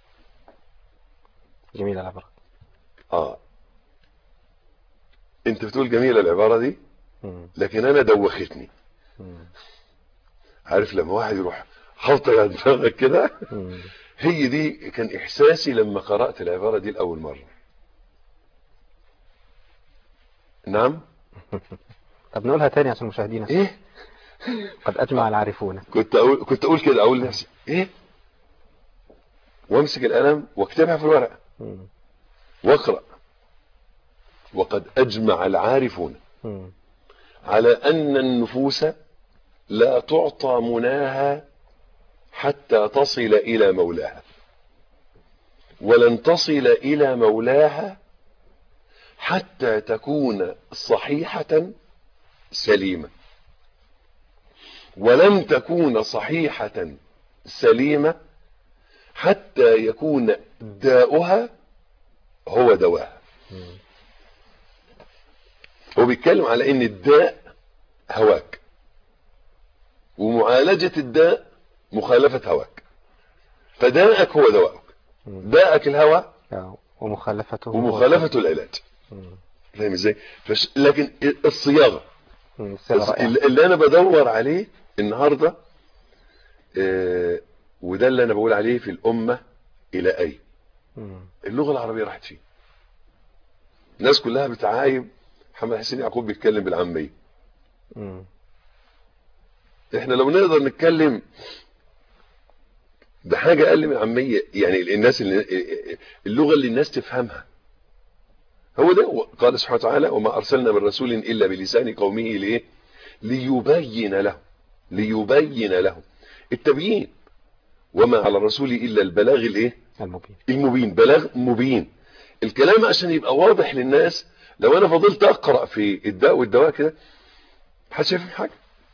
جميل العبارة آه انت بتقول جميلة العبارة دي مم. لكن انا دوختني مم. عارف لما واحد يروح خلط على دماغك كده مم. هي دي كان احساسي لما قرأت العبارة دي لأول مرة نعم طب نقولها تاني عشان المشاهدين ايه قد أجمع العارفون كنت اقول كنت اقول كده اقول لنفسي ايه وامسك القلم واكتبها في الورقة مم. واقرأ وقد اجمع العارفون مم. على ان النفوس لا تعطى مناها حتى تصل الى مولاها ولن تصل الى مولاها حتى تكون صحيحة سليمة ولن تكون صحيحة سليمة حتى يكون داؤها هو دواها هو بيتكلم على ان الداء هواك ومعالجة الداء مخالفة هواك فداءك هو دواءك داءك الهوى آه، ومخالفته ومخالفة العلاج مم. فاهم ازاي فش... لكن الصياغة مم. الصيغة رائعة. اللي اللي انا بدور عليه النهاردة آه وده اللي انا بقول عليه في الامة الى اي مم. اللغة العربية راحت فين الناس كلها بتعايب محمد حسين يعقوب بيتكلم بالعامية مم. احنا لو نقدر نتكلم بحاجة اقل من عامية يعني الناس اللي اللغة اللي الناس تفهمها هو ده قال سبحانه وتعالى وما ارسلنا من رسول الا بلسان قومه ليه ليبين له ليبين له التبيين وما على الرسول الا البلاغ الايه المبين المبين بلاغ مبين الكلام عشان يبقى واضح للناس لو انا فضلت اقرا في الداء والدواء كده محدش هيفهم حاجه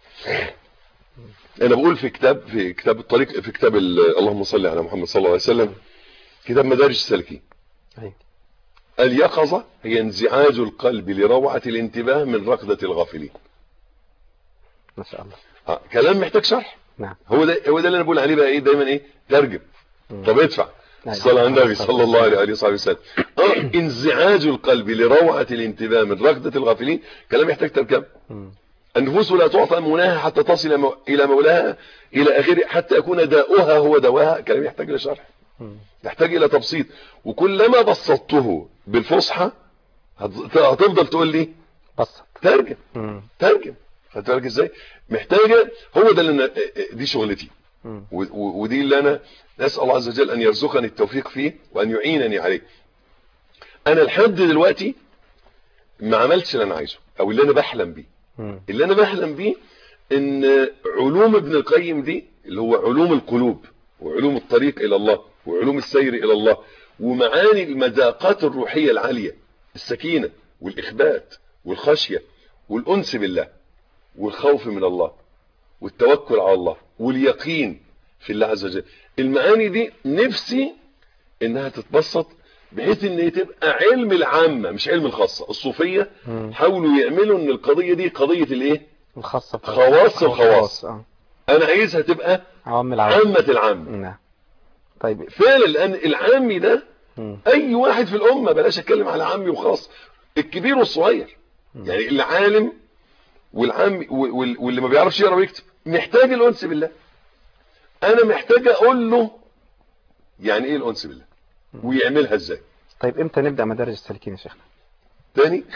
انا بقول في كتاب في كتاب الطريق في كتاب ال- اللهم صل على محمد صلى الله عليه وسلم كتاب مدارج السالكين أيوة. اليقظه هي انزعاج القلب لروعه الانتباه من ركضه الغافلين ما شاء الله آه. كلام محتاج شرح نعم هو ده هو ده اللي انا بقول عليه بقى ايه دايما ايه ترجم مم. طب ادفع أيوة. الصلاة على النبي صلى الله عليه وصحبه وسلم آه، انزعاج القلب لروعة الانتباه من ركضة الغافلين كلام يحتاج ترجمة مم. النفوس لا تعطى مناها حتى تصل مو- إلى مولاها إلى آخره حتى يكون داؤها هو دواها كلام يحتاج إلى شرح مم. يحتاج إلى تبسيط وكلما بسطته بالفصحى هت- هتفضل تقول لي بسط ترجم مم. ترجم خدت بالك ازاي محتاجه هو ده اللي أنا- دي شغلتي مم. و- و- ودي اللي انا نسال الله عز وجل ان يرزقني التوفيق فيه وان يعينني عليه انا لحد دلوقتي ما عملتش اللي انا عايزه او اللي انا بحلم بيه مم. اللي انا بحلم بيه ان علوم ابن القيم دي اللي هو علوم القلوب وعلوم الطريق الى الله وعلوم السير الى الله ومعاني المذاقات الروحيه العاليه السكينه والاخبات والخشيه والانس بالله والخوف من الله والتوكل على الله واليقين في الله عز وجل المعاني دي نفسي انها تتبسط بحيث ان هي تبقى علم العامه مش علم الخاصه الصوفيه مم. حاولوا يعملوا ان القضيه دي قضيه الايه الخاصة بتاعت- خواص الخواص. اه انا عايزها تبقى عوام العوام عامه العامه نعم طيب فعلا لان العامي ده مم. اي واحد في الامه بلاش اتكلم على عامي وخاص الكبير والصغير يعني العالم والعامي وال- واللي ما بيعرفش يقرا ويكتب محتاج الانس بالله انا محتاج اقول له يعني ايه الانس بالله ويعملها ازاي طيب امتى نبدأ مدارج السالكين يا شيخنا تاني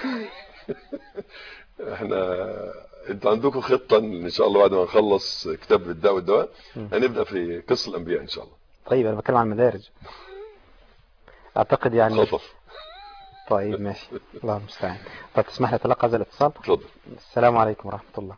احنا انتوا عندكم خطه ان شاء الله بعد ما نخلص كتاب الداء والدواء مم. هنبدا في قصه الانبياء ان شاء الله طيب انا بتكلم عن المدارج اعتقد يعني خطف طيب ماشي الله المستعان طب تسمح لي اتلقى هذا الاتصال اتفضل السلام عليكم ورحمة الله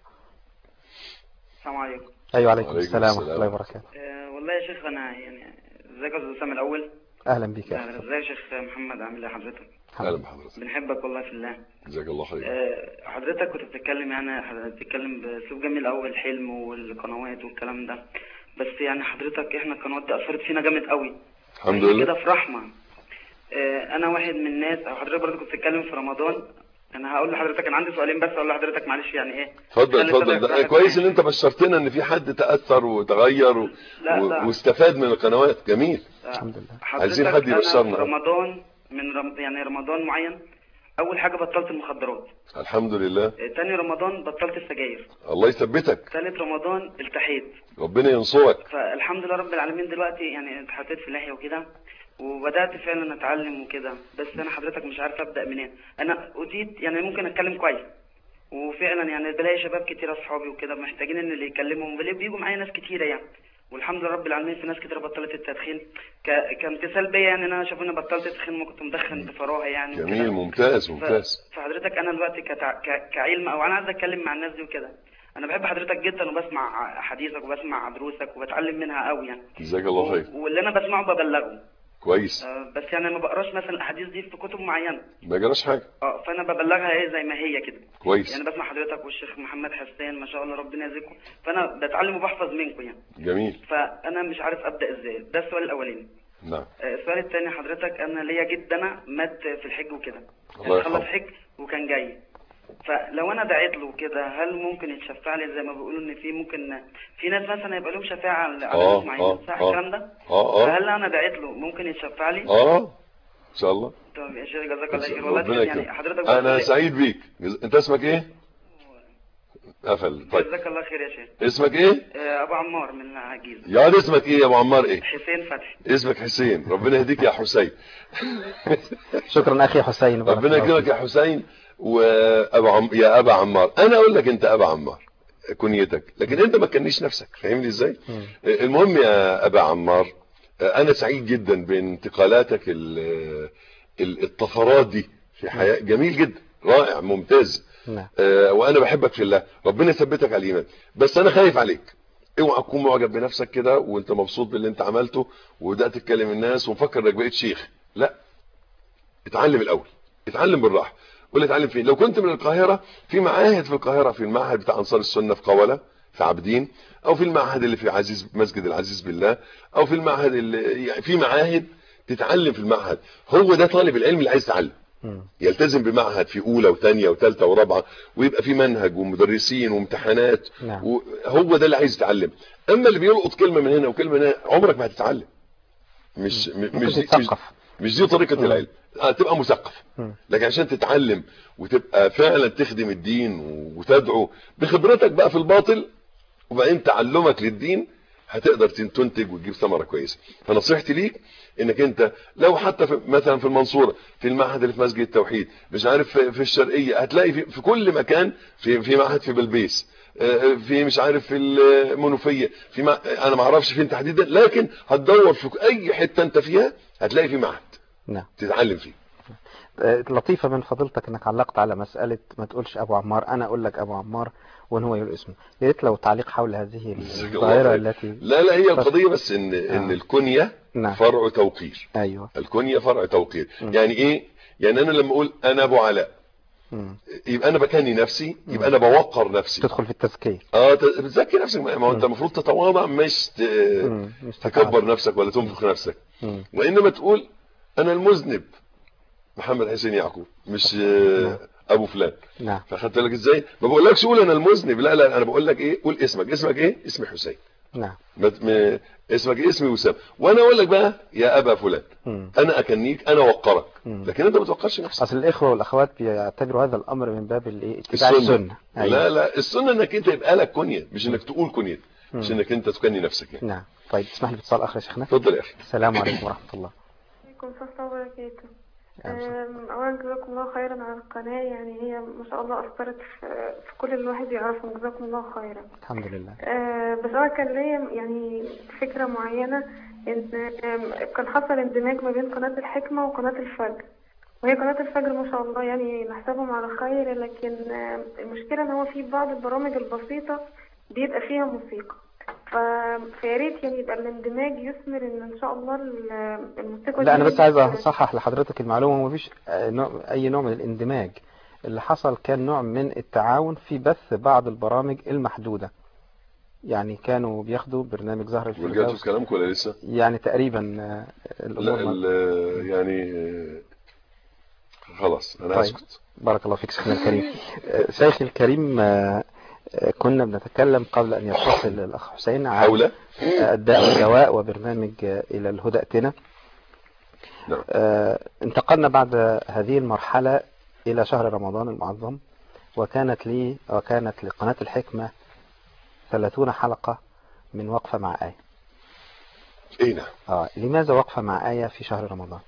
السلام عليكم ايوه عليكم وعليكم السلام ورحمة السلام. الله وبركاته أه والله يا شيخ انا يعني ازيك يا استاذ اسامه الاول اهلا بك يا أهلا، اخي ازيك يا شيخ محمد عامل ايه حضرتك اهلا بحضرتك بنحبك والله في الله جزاك الله خير أه حضرتك كنت بتتكلم يعني حضرتك بتتكلم باسلوب جميل قوي الحلم والقنوات والكلام ده بس يعني حضرتك احنا القنوات دي اثرت فينا جامد قوي الحمد وإحنا لله كده في رحمه أه انا واحد من الناس او حضرتك برضه كنت بتتكلم في رمضان انا هقول لحضرتك انا عندي سؤالين بس اقول لحضرتك معلش يعني ايه اتفضل خلي اتفضل صدرك ده راحت كويس ان معايا. انت بشرتنا ان في حد تاثر وتغير و... لا، و... لا. واستفاد من القنوات جميل الحمد لله عايزين حضرتك حد أنا يبشرنا. في رمضان من رم... يعني رمضان معين اول حاجه بطلت المخدرات الحمد لله آه، تاني رمضان بطلت السجاير الله يثبتك تالت رمضان التحيت ربنا ينصرك فالحمد لله رب العالمين دلوقتي يعني اتحطيت في لحيه وكده وبدات فعلا اتعلم وكده بس انا حضرتك مش عارف ابدا منين انا اتيت يعني ممكن اتكلم كويس وفعلا يعني بلاقي شباب كتير اصحابي وكده محتاجين ان اللي يكلمهم بلاقي بيجوا معايا ناس كتيره يعني والحمد لله رب العالمين في ناس كتير بطلت التدخين ك... كامتثال بيا يعني انا شافوني بطلت التدخين ما كنت مدخن بفراغ يعني وكده. جميل ممتاز ف- ممتاز فحضرتك انا دلوقتي كتع... ك... كعلم او انا عايز اتكلم مع الناس دي وكده انا بحب حضرتك جدا وبسمع حديثك وبسمع دروسك وبتعلم منها قوي يعني جزاك الله خير و- واللي انا بسمعه ببلغه كويس آه، بس يعني ما بقراش مثلا الاحاديث دي في كتب معينه ما جراش حاجه اه فانا ببلغها ايه زي ما هي كده كويس يعني بسمع حضرتك والشيخ محمد حسان ما شاء الله ربنا يجزيكم فانا بتعلم وبحفظ منكم يعني جميل فانا مش عارف ابدا ازاي ده السؤال الاولاني نعم آه، السؤال الثاني حضرتك انا ليا جد انا مات في الحج وكده الله خلص يرحمه. حج وكان جاي فلو انا دعيت له كده هل ممكن يتشفع لي زي ما بيقولوا ان في ممكن في ناس مثلا يبقى لهم شفاعه على على آه، ناس معينين آه، صح آه. الكلام ده؟ اه اه فهل انا دعيت له ممكن يتشفع لي؟ اه ان شاء الله طب يا شيخ جزاك الله خير والله ربنا يعني يكرمك حضرتك انا بس- سعيد بيك جز- انت اسمك ايه قفل طيب جزاك الله خير يا شيخ اسمك ايه آه، ابو عمار من الجيزه يا واد اسمك ايه يا ابو عمار ايه حسين فتحي اسمك حسين ربنا يهديك يا حسين شكرا اخي حسين بارك ربنا الله يكرمك فيك. يا حسين وابو عم... يا ابا عمار انا اقول لك انت ابا عمار كنيتك لكن انت ما تكنيش نفسك فاهمني ازاي مم. المهم يا ابا عمار انا سعيد جدا بانتقالاتك ال- ال- الطفرات دي في حياه جميل جدا رائع ممتاز نعم آه، وانا بحبك في الله ربنا يثبتك على الايمان بس انا خايف عليك اوعى تكون معجب بنفسك كده وانت مبسوط باللي انت عملته وبدات تتكلم الناس ومفكر انك بقيت شيخ لا اتعلم الاول اتعلم بالراحه قول لي اتعلم فين لو كنت من القاهره في معاهد في القاهره في المعهد بتاع انصار السنه في قوله في عابدين او في المعهد اللي في عزيز مسجد العزيز بالله او في المعهد اللي يعني في معاهد تتعلم في المعهد هو ده طالب العلم اللي عايز يتعلم مم. يلتزم بمعهد في اولى وثانيه وثالثه ورابعه ويبقى في منهج ومدرسين وامتحانات نعم. وهو ده اللي عايز يتعلم اما اللي بيلقط كلمه من هنا وكلمه من هنا عمرك ما هتتعلم مش م- ممكن مش دي مش, تتثقف مش دي طريقه مم. العلم آه تبقى مثقف مم. لكن عشان تتعلم وتبقى فعلا تخدم الدين وتدعو بخبرتك بقى في الباطل وبعدين تعلمك للدين هتقدر تنتج وتجيب ثمره كويسه فنصيحتي ليك انك انت لو حتى في مثلا في المنصوره في المعهد اللي في مسجد التوحيد مش عارف في, في الشرقيه هتلاقي في, في كل مكان في في معهد في بلبيس آه، في مش عارف في المنوفيه في مع... انا ما اعرفش فين تحديدا لكن هتدور في اي حته انت فيها هتلاقي في معهد نعم تتعلم فيه آه، لطيفة من فضيلتك انك علقت على مسألة ما تقولش ابو عمار انا اقول لك ابو عمار وان هو يقول اسمه يا ريت لو تعليق حول هذه جزاك الله الظاهرة خير. التي لا لا هي القضيه بس ان ان آه. الكنيه نعم فرع توقير ايوه الكنيه فرع توقير مم. يعني ايه يعني انا لما اقول انا ابو علاء مم. يبقى انا بكني نفسي يبقى انا بوقر نفسي تدخل في التزكية اه ت- بتزكي نفسك ما هو انت مم. المفروض تتواضع مش ت- مم. مش تكبر نفسك ولا تنفخ نفسك مم. وانما تقول انا المذنب محمد حسين يعقوب مش آه، ابو فلان نعم فاخدت بالك ازاي ما بقولكش قول انا المذنب لا لا انا بقول لك ايه قول اسمك اسمك ايه اسمي حسين نعم ما ت- ما- اسمك ايه اسمي وسام وانا اقول لك بقى يا ابا فلان مم. انا اكنيك انا وقرك مم. لكن انت ما توقرش نفسك اصل الاخوة والاخوات بيعتبروا هذا الامر من باب الايه اتباع السنة. السنة لا لا السنه انك انت يبقى لك كنيه مش انك تقول كنيه مش مم. انك انت تكني نفسك يعني نعم طيب تسمح لي باتصال اخر يا شيخنا اتفضل يا اخي السلام عليكم ورحمة الله عليكم السلام وبركاته يا مساء. أم، أولا جزاكم الله خيرا على القناة يعني هي ما شاء الله أثرت في, في كل اللي الواحد يعرفه جزاكم الله خيرا الحمد لله أه، بس أنا كان ليا يعني فكرة معينة إن أم، كان حصل اندماج ما بين قناة الحكمة وقناة الفجر وهي قناة الفجر ما شاء الله يعني نحسبهم على خير لكن أم، المشكلة إن هو في بعض البرامج البسيطة بيبقى فيها موسيقى ف... فيا ريت يعني يبقى الاندماج يثمر ان ان شاء الله ال- الموسيقى لا دي انا بس عايز بت- اصحح لحضرتك المعلومه مفيش آه، نوع اي نوع من الاندماج اللي حصل كان نوع من التعاون في بث بعض البرامج المحدوده يعني كانوا بياخدوا برنامج زهر ورجعتوا في الفردوس كلامك ولا لسه يعني تقريبا آه، لا الامور ما- ال- يعني آه، خلاص انا طيب. اسكت بارك الله فيك شيخنا الكريم آه، شيخي الكريم آه، آه، كنا بنتكلم قبل ان يتصل الاخ حسين عن حول آه، الداء والدواء وبرنامج آه، الى الهدى ائتنا نعم. آه، انتقلنا بعد هذه المرحلة إلى شهر رمضان المعظم وكانت لي وكانت لقناة الحكمة 30 حلقة من وقفة مع آية اي نعم آه لماذا وقفة مع آية في شهر رمضان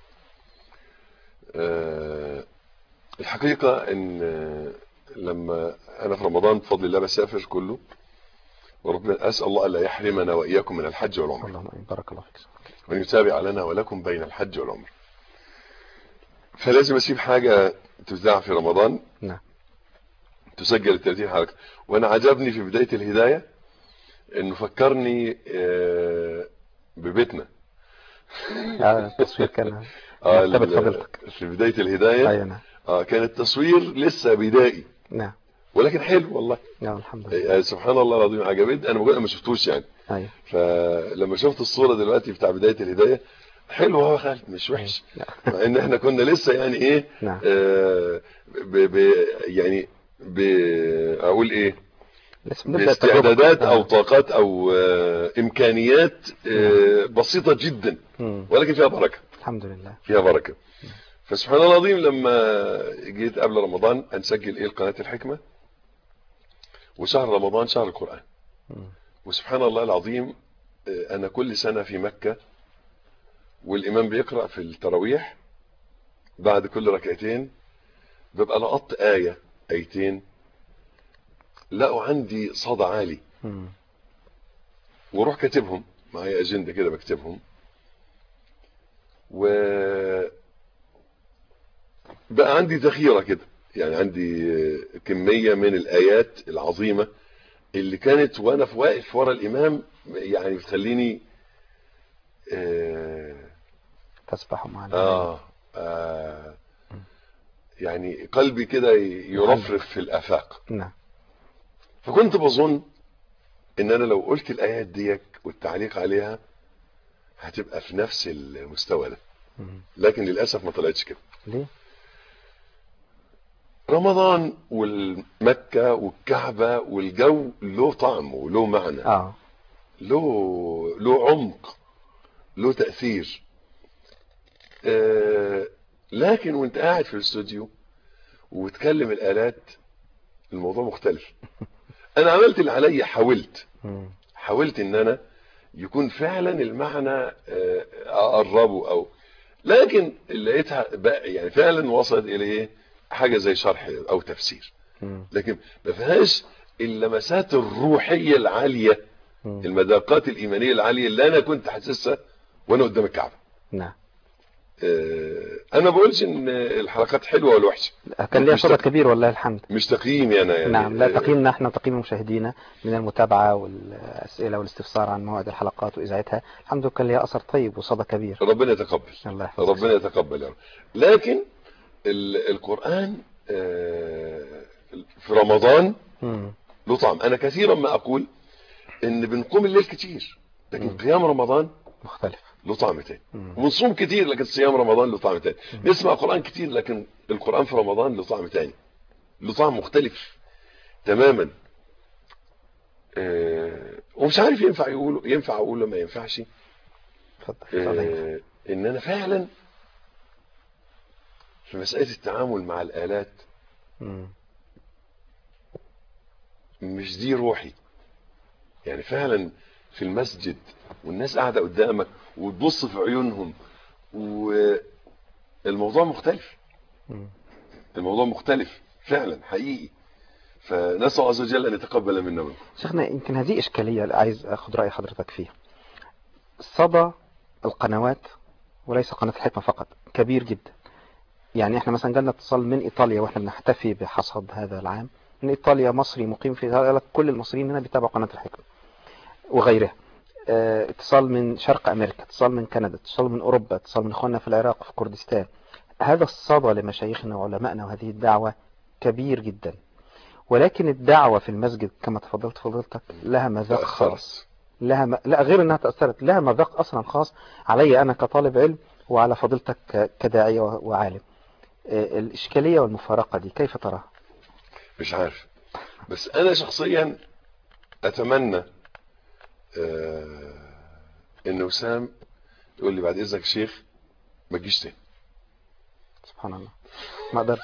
آه، الحقيقة ان آه، لما انا في رمضان بفضل الله بسافر كله وربنا اسال الله الا يحرمنا واياكم من الحج والعمره اللهم آمين بارك الله فيك وان يتابع لنا ولكم بين الحج والعمره فلازم اسيب حاجه تذاع في رمضان نعم تسجل ال 30 حلقه وانا عجبني في بدايه الهدايه انه فكرني آه، ببيتنا آه التصوير كان آه، مكتبة ال- فضيلتك في بدايه الهدايه أيوة نعم اه كان التصوير لسه بدائي نعم ولكن حلو والله نعم الحمد لله آه، سبحان الله العظيم عجبتني انا بقول أنا ما شفتوش يعني أيوة فلما شفت الصوره دلوقتي بتاع بدايه الهدايه حلو هو خالد مش وحش نعم. مع ان احنا كنا لسه يعني ايه نعم آه ب ب يعني ب اقول ايه لسه بنبدأ التجربة. باستعدادات او آه. طاقات او آه امكانيات آه بسيطه جدا مم. ولكن فيها بركه الحمد لله فيها بركه فسبحان الله العظيم لما جيت قبل رمضان انسجل ايه قناه الحكمه وشهر رمضان شهر القران مم. وسبحان الله العظيم آه، انا كل سنه في مكه والامام بيقرا في التراويح بعد كل ركعتين ببقى لقطت ايه ايتين لقوا عندي صدى عالي مم. واروح كاتبهم معايا اجنده كده بكتبهم و بقى عندي ذخيره كده يعني عندي آه، كميه من الايات العظيمه اللي كانت وانا في واقف ورا الامام يعني بتخليني آه تسبح معنا آه, آه يعني قلبي كده يرفرف في الآفاق نعم فكنت بظن ان انا لو قلت الايات ديك والتعليق عليها هتبقى في نفس المستوى ده مم. لكن للاسف ما طلعتش كده ليه رمضان والمكة والكعبة والجو له طعم وله معنى اه له له عمق له تأثير آه لكن وانت قاعد في الاستوديو وتكلم الآلات الموضوع مختلف انا عملت اللي عليا حاولت مم. حاولت ان انا يكون فعلا المعنى آه، اقربه او لكن لقيتها بقى يعني فعلا وصلت الى ايه حاجه زي شرح او تفسير مم. لكن ما فيهاش اللمسات الروحيه العاليه مم. المذاقات الايمانيه العاليه اللي انا كنت حاسسها وانا قدام الكعبه نعم آه، انا ما بقولش ان الحلقات حلوه ولا وحشه كان ليها مش صدى تق- كبير والله الحمد مش تقييمي انا يعني نعم لا آه، تقييمنا احنا وتقييم مشاهدينا من المتابعة والأسئلة والاستفسار عن موعد الحلقات وإذاعتها الحمد لله كان لها أثر طيب وصدى كبير ربنا يتقبل الله يحفظك ربنا يتقبل يا رب لكن ال- القرآن آه، في رمضان مم. له طعم انا كثيرا ما اقول ان بنقوم الليل كتير لكن مم. قيام رمضان مختلف له طعم تاني مم. ونصوم كتير لكن صيام رمضان له طعم تاني نسمع قرآن كتير لكن القرآن في رمضان له طعم تاني له طعم مختلف تماما آه، ومش عارف ينفع يقول ينفع اقول ما ينفعش اتفضل اتفضل. آه، ان انا فعلا في مسألة التعامل مع الآلات مم. مش دي روحي يعني فعلا في المسجد والناس قاعدة قدامك وتبص في عيونهم والموضوع مختلف مم. الموضوع مختلف فعلا حقيقي فنسأل الله عز وجل أن يتقبل منا منكم شيخنا يمكن هذه إشكالية اللي عايز أخذ رأي حضرتك فيها صدى القنوات وليس قناة الحكمة فقط كبير جدا يعني احنا مثلا جالنا اتصال من إيطاليا واحنا بنحتفي بحصاد هذا العام من إيطاليا مصري مقيم في إيطاليا قال لك كل المصريين هنا بيتابعوا قناة الحكمة وغيرها اه، اتصال من شرق أمريكا اتصال من كندا اتصال من أوروبا اتصال من إخواننا في العراق في كردستان هذا الصدى لمشايخنا وعلمائنا وهذه الدعوة كبير جدا ولكن الدعوة في المسجد كما تفضلت فضيلتك لها مذاق خاص لها م... لا غير انها تأثرت لها مذاق اصلا خاص علي انا كطالب علم وعلى فضيلتك ك- كداعية و- وعالم آه، الاشكالية والمفارقة دي كيف تراها مش عارف بس أنا شخصيا أتمنى آه إن وسام يقول لي بعد إذنك يا شيخ ما تجيش تاني سبحان الله ما اقدرش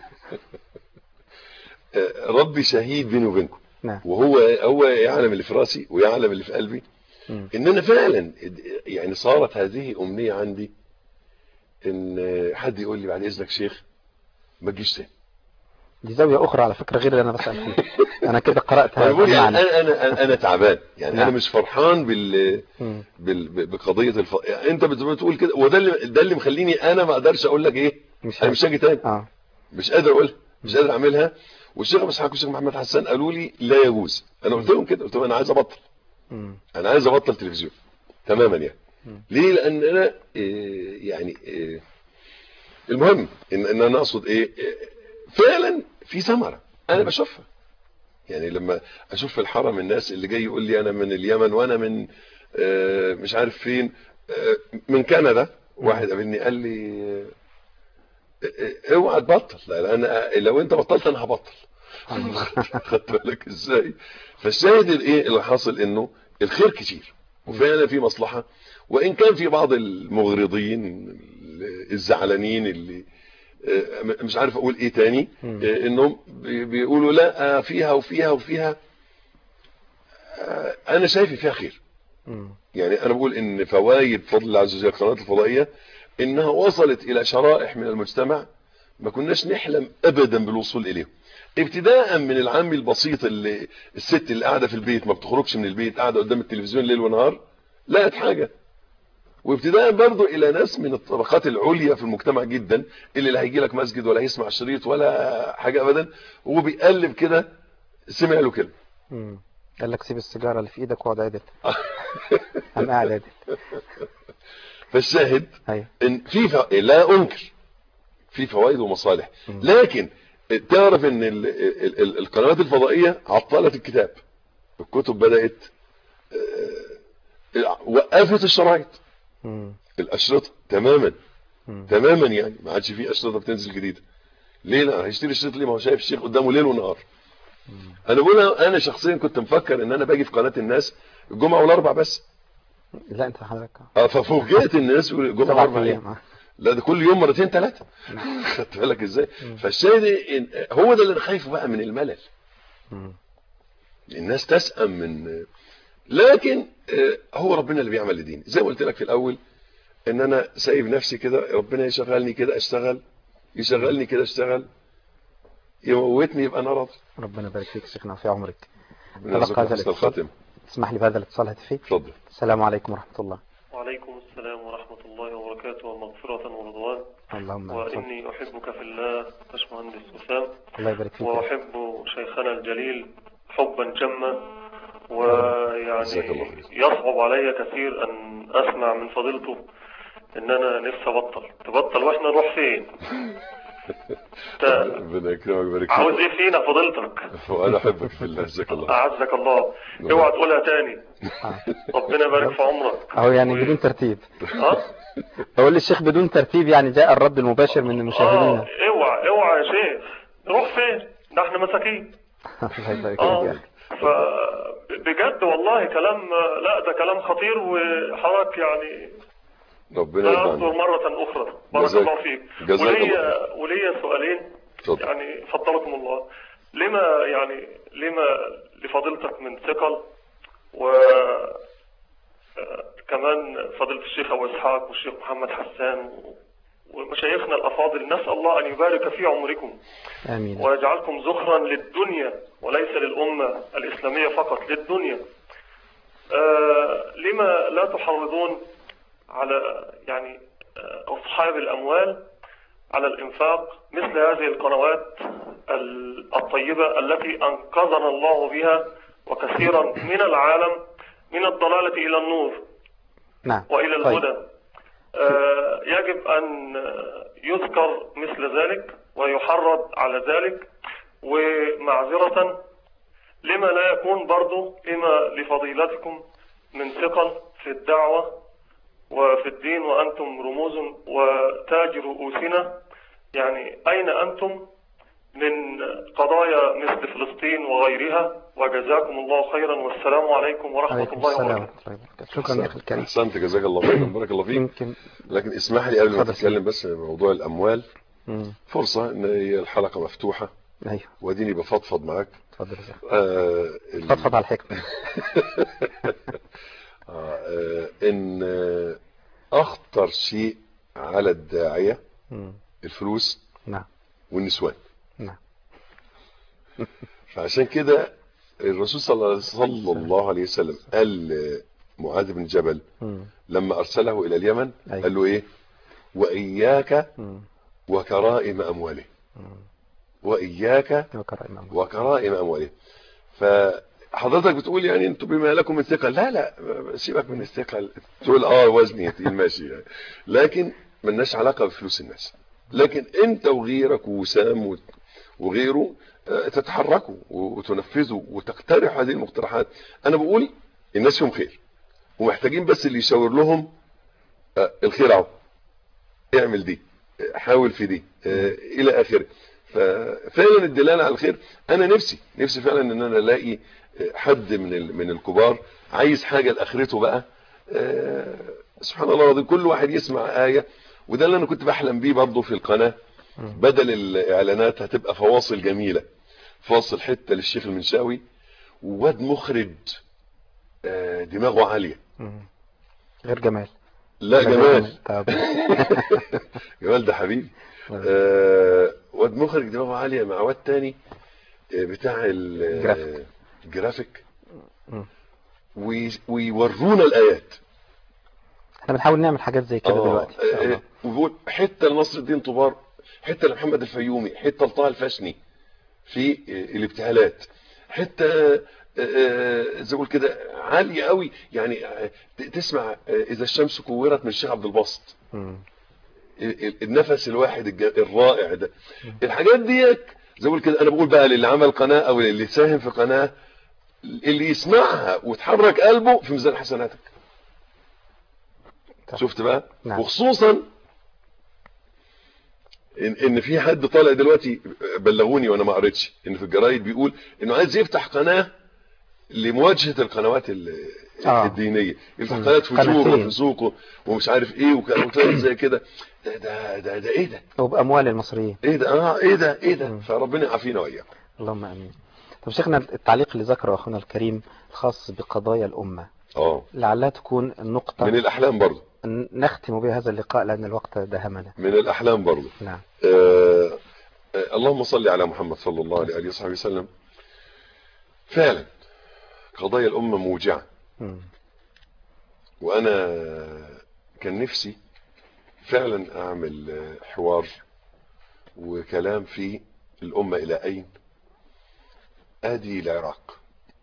آه، ربي شهيد بيني وبينكم نعم وهو هو يعلم اللي في راسي ويعلم اللي في قلبي مم. ان انا فعلا يعني صارت هذه امنيه عندي ان حد يقول لي بعد اذنك شيخ ما تجيش تاني دي زاوية اخرى على فكرة غير اللي انا بسأل فيها انا كده قرأت انا هذا بقول يعني المعنى انا انا انا, أنا تعبان يعني انا نعم. مش فرحان بال مم. بال بقضيه الف... يعني انت بتقول كده وده اللي ده اللي مخليني انا ما اقدرش اقول لك ايه مش انا مش هاجي تاني اه مش قادر اقولها مش قادر اعملها والشيخ ابو اسحاق والشيخ محمد حسان قالوا لي لا يجوز انا قلت لهم كده قلت لهم انا عايز ابطل مم. انا عايز ابطل تلفزيون تماما يعني مم. ليه لان انا إيه يعني إيه المهم ان, إن انا اقصد ايه إيه، فعلا في ثمره انا بشوفها يعني لما اشوف في الحرم الناس اللي جاي يقول لي انا من اليمن وانا من آه، مش عارف فين آه، من كندا واحد قابلني قال لي آه، آه، اوعى تبطل لا انا لو انت بطلت انا هبطل خدت بالك ازاي فالشاهد الايه اللي حاصل انه الخير كتير وفعلا في مصلحه وان كان في بعض المغرضين الزعلانين اللي آه، مش عارف اقول ايه تاني مم. آه، انهم بي- بيقولوا لا آه، فيها وفيها وفيها آه، انا شايف فيها خير مم. يعني انا بقول ان فوائد فضل الله عز وجل القنوات الفضائيه انها وصلت الى شرائح من المجتمع ما كناش نحلم ابدا بالوصول اليهم ابتداء من العامي البسيط اللي الست اللي قاعده في البيت ما بتخرجش من البيت قاعده قدام التلفزيون ليل ونهار لقت حاجه وابتداء برضو الى ناس من الطبقات العليا في المجتمع جدا اللي لا هيجي لك مسجد ولا هيسمع شريط ولا حاجه ابدا وهو بيقلب كده سمع له كلمه مم. قال لك سيب السيجارة اللي في ايدك واقعد عدل انا قاعد عدل فالشاهد ايوه ان في ف... لا انكر في فوائد ومصالح لكن تعرف ان ال ال ال القنوات الفضائية عطلت الكتاب الكتب بدأت آه، وقفت الشرايط مم. الاشرطة تماما مم. تماما يعني ما عادش في اشرطة بتنزل جديدة ليه لا هيشتري الشريط ليه ما هو شايف الشيخ قدامه ليل ونهار انا بقول انا شخصيا كنت مفكر ان انا باجي في قناة الناس الجمعة والاربع بس لا انت حضرتك اه ففوجئت ان الناس يقولوا الجمعة سبعة والاربع ايام ايه آه. لا ده كل يوم مرتين ثلاثة خدت بالك ازاي فالشاهد إن- هو ده اللي انا خايفه بقى من الملل مم. الناس تسأم من لكن آه، هو ربنا اللي بيعمل لدين زي ما قلت لك في الاول ان انا سايب نفسي كده ربنا يشغلني كده اشتغل يشغلني كده اشتغل يموتني يبقى انا راضي ربنا يبارك فيك شيخنا في عمرك ربنا تلقى يرزقنا هذا حسن الاتصال. الخاتم تسمح لي بهذا الاتصال الهاتفي اتفضل السلام عليكم ورحمة الله وعليكم السلام ورحمة الله وبركاته ومغفرة ورضوان اللهم اتفضل. وإني أحبك في الله باشمهندس وسام الله يبارك فيك وأحب شيخنا الجليل حبا جما جزاك الله ويعني خير. يصعب علي كثير أن أسمع من فضيلته إن أنا نفسي أبطل تبطل وإحنا نروح فين ت- ربنا يكرمك ويبارك عاوز فيك إيه فينا فضيلتك وانا احبك في الله جزاك الله أعزك الله اوعى تقولها تاني آه. ربنا يبارك في عمرك اهو يعني و- بدون ترتيب اه بقول للشيخ بدون ترتيب يعني جاء الرد المباشر من المشاهدين اه اوعى اوعى يا شيخ نروح فين ده احنا مساكين الله يبارك فيك يا اه اخي ف بجد والله كلام لا ده كلام خطير وحضرتك يعني ربنا لا يرضى يصدر عنك مرة أخرى بارك جزاك- الله فيك جزاك الله وليا وليا سؤالين اتفضل. يعني فضلكم الله لما يعني لما لفضيلتك من ثقل و آه، كمان فضيلة الشيخ أبو إسحاق والشيخ محمد حسان و- ومشايخنا الأفاضل نسأل الله أن يبارك في عمركم امين ويجعلكم زخرا للدنيا وليس للأمة الإسلامية فقط للدنيا آه لما لا تحرضون على يعني آه أصحاب الأموال على الإنفاق مثل هذه القنوات ال- الطيبة التي أنقذنا الله بها وكثيرا من العالم من الضلالة إلى النور نعم وإلى طيب. الهدى آه، يجب أن آه، يذكر مثل ذلك ويحرض على ذلك ومعذرة لما لا يكون برضو لما لفضيلتكم من ثقل في الدعوة وفي الدين وأنتم رموز وتاج رؤوسنا يعني أين أنتم من قضايا مثل فلسطين وغيرها وجزاكم الله خيرا والسلام عليكم ورحمة عليكم الله السلام وبركاته ورحمة الله وبركاته شكرا يا اخي الكريم احسنت جزاك الله خيرا بارك الله فيك يمكن لكن اسمح لي قبل ما اتفضل. تتكلم بس موضوع الاموال مم. فرصة ان هي الحلقة مفتوحة ايوه واديني بفضفض معاك اتفضل يا شيخ آه ال- فضفض على الحكمة آه آه ان آه، اخطر شيء على الداعية مم. الفلوس نعم والنسوان نعم فعشان كده الرسول صلى الله- صلى الله عليه وسلم قال معاذ بن جبل مم. لما ارسله الى اليمن أيوة. قال له ايه واياك مم. وكرائم اموالهم واياك وكرائم أموال. وكرائم اموالهم فحضرتك بتقول يعني انتوا بما لكم من ثقل لا لا سيبك من الثقل تقول اه وزني تقيل ماشي يعني لكن ملناش علاقه بفلوس الناس لكن انت وغيرك ووسام و- وغيره آه، تتحركوا وتنفذوا وتقترحوا هذه المقترحات انا بقول الناس فيهم خير ومحتاجين بس اللي يشاور لهم آه، الخير اهو اعمل دي آه، حاول في دي آه، الى اخره ففعلا الدلاله على الخير انا نفسي نفسي فعلا ان انا الاقي آه، حد من ال- من الكبار عايز حاجه لاخرته بقى آه، سبحان الله العظيم كل واحد يسمع ايه وده اللي انا كنت بحلم بيه برضه في القناه بدل الاعلانات هتبقى فواصل جميله فاصل حته للشيخ المنشاوي وواد مخرج آه، دماغه عاليه مم. غير جمال لا غير جمال طب جمال ده حبيبي آه واد مخرج دماغه عاليه مع واد تاني آه، بتاع ال- جرافيك. آه، الجرافيك مم. وي- ويورونا الايات احنا بنحاول نعمل حاجات زي كده آه، دلوقتي ان شاء آه، الله وبيقول حته لنصر الدين طبار حته لمحمد الفيومي حته لطه الفشني في آه، الابتهالات حته آه، آه، زي ما بقول كده عاليه قوي يعني آه، ت- تسمع آه، اذا الشمس كورت من الشيخ عبد الباسط مم. ال- ال- النفس الواحد الج- الرائع ده الحاجات ديت زي ما بقول كده انا بقول بقى للي عمل قناه او اللي ساهم في قناه اللي يسمعها وتحرك قلبه في ميزان حسناتك طب. شفت بقى نعم. وخصوصا ان ان في حد طالع دلوقتي بلغوني وانا ما قريتش ان في الجرايد بيقول انه عايز يفتح قناه لمواجهه القنوات ال- آه. الدينيه يفتح مم. قناه فجور قناتين. وفسوق ومش عارف ايه وكلام زي كده ده ده ده, ده ايه ده وبأموال المصريين ايه ده اه ايه ده ايه ده مم. فربنا يعافينا واياكم اللهم امين طب شيخنا التعليق اللي ذكره اخونا الكريم الخاص بقضايا الامه اه لعلها تكون النقطه من الاحلام برضه ن- نختم بها هذا اللقاء لان الوقت دهمنا من الاحلام برضه نعم آه آه اللهم صل على محمد صلى الله عليه وآله وصحبه وسلم فعلا قضايا الأمة موجعة مم. وأنا كان نفسي فعلا أعمل آه، حوار وكلام في الأمة إلى أين آدي العراق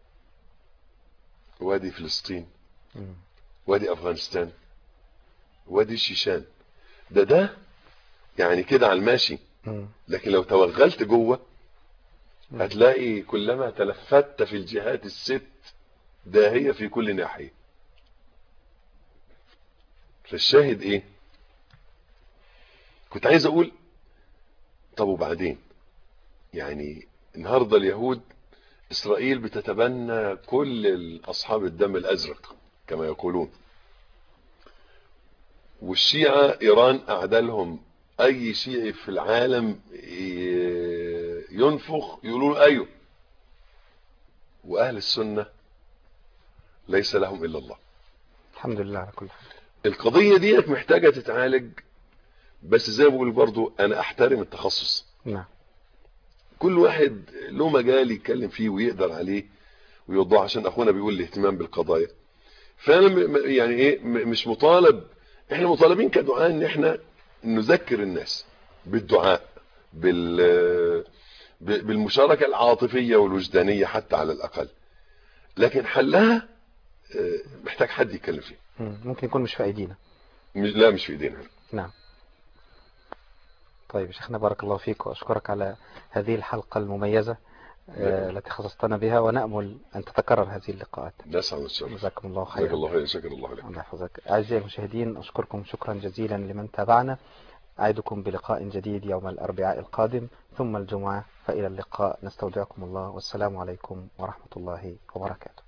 وادي فلسطين مم. وادي أفغانستان وادي الشيشان ده ده يعني كده على الماشي مم. لكن لو توغلت جوه هتلاقي كلما تلفت في الجهات الست داهية في كل ناحية فالشاهد ايه كنت عايز اقول طب وبعدين يعني النهاردة اليهود اسرائيل بتتبنى كل اصحاب الدم الازرق كما يقولون والشيعة ايران اعدلهم اي شيعي في العالم ي- ينفخ يقولوا ايوه واهل السنة ليس لهم الا الله الحمد لله على كل حال القضية ديت محتاجة تتعالج بس زي ما بقول برضو انا احترم التخصص نعم كل واحد له مجال يتكلم فيه ويقدر عليه ويوضحه عشان اخونا بيقول الاهتمام بالقضايا فانا م- م- يعني ايه م- مش مطالب احنا مطالبين كدعاء ان احنا نذكر الناس بالدعاء بال ب- بالمشاركة العاطفية والوجدانية حتى على الاقل لكن حلها آه، محتاج حد يتكلم فيه مم. ممكن يكون مش في ايدينا مش- لا مش في ايدينا نعم طيب شيخنا بارك الله فيك وأشكرك على هذه الحلقة المميزة آه، التي خصصتنا بها ونأمل أن تتكرر هذه اللقاءات نسعى ونتشرف جزاكم الله جزاك خيرا الله خير شكر الله لك الله يحفظك أعزائي المشاهدين أشكركم شكرا جزيلا لمن تابعنا أعدكم بلقاء جديد يوم الأربعاء القادم ثم الجمعة فإلى اللقاء نستودعكم الله والسلام عليكم ورحمة الله وبركاته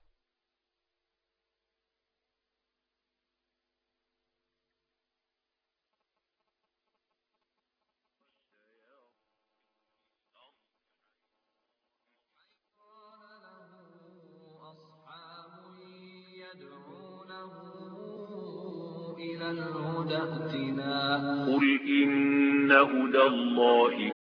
أصحاب يدعونه إلى الهدى ائتنا قل إن هدى الله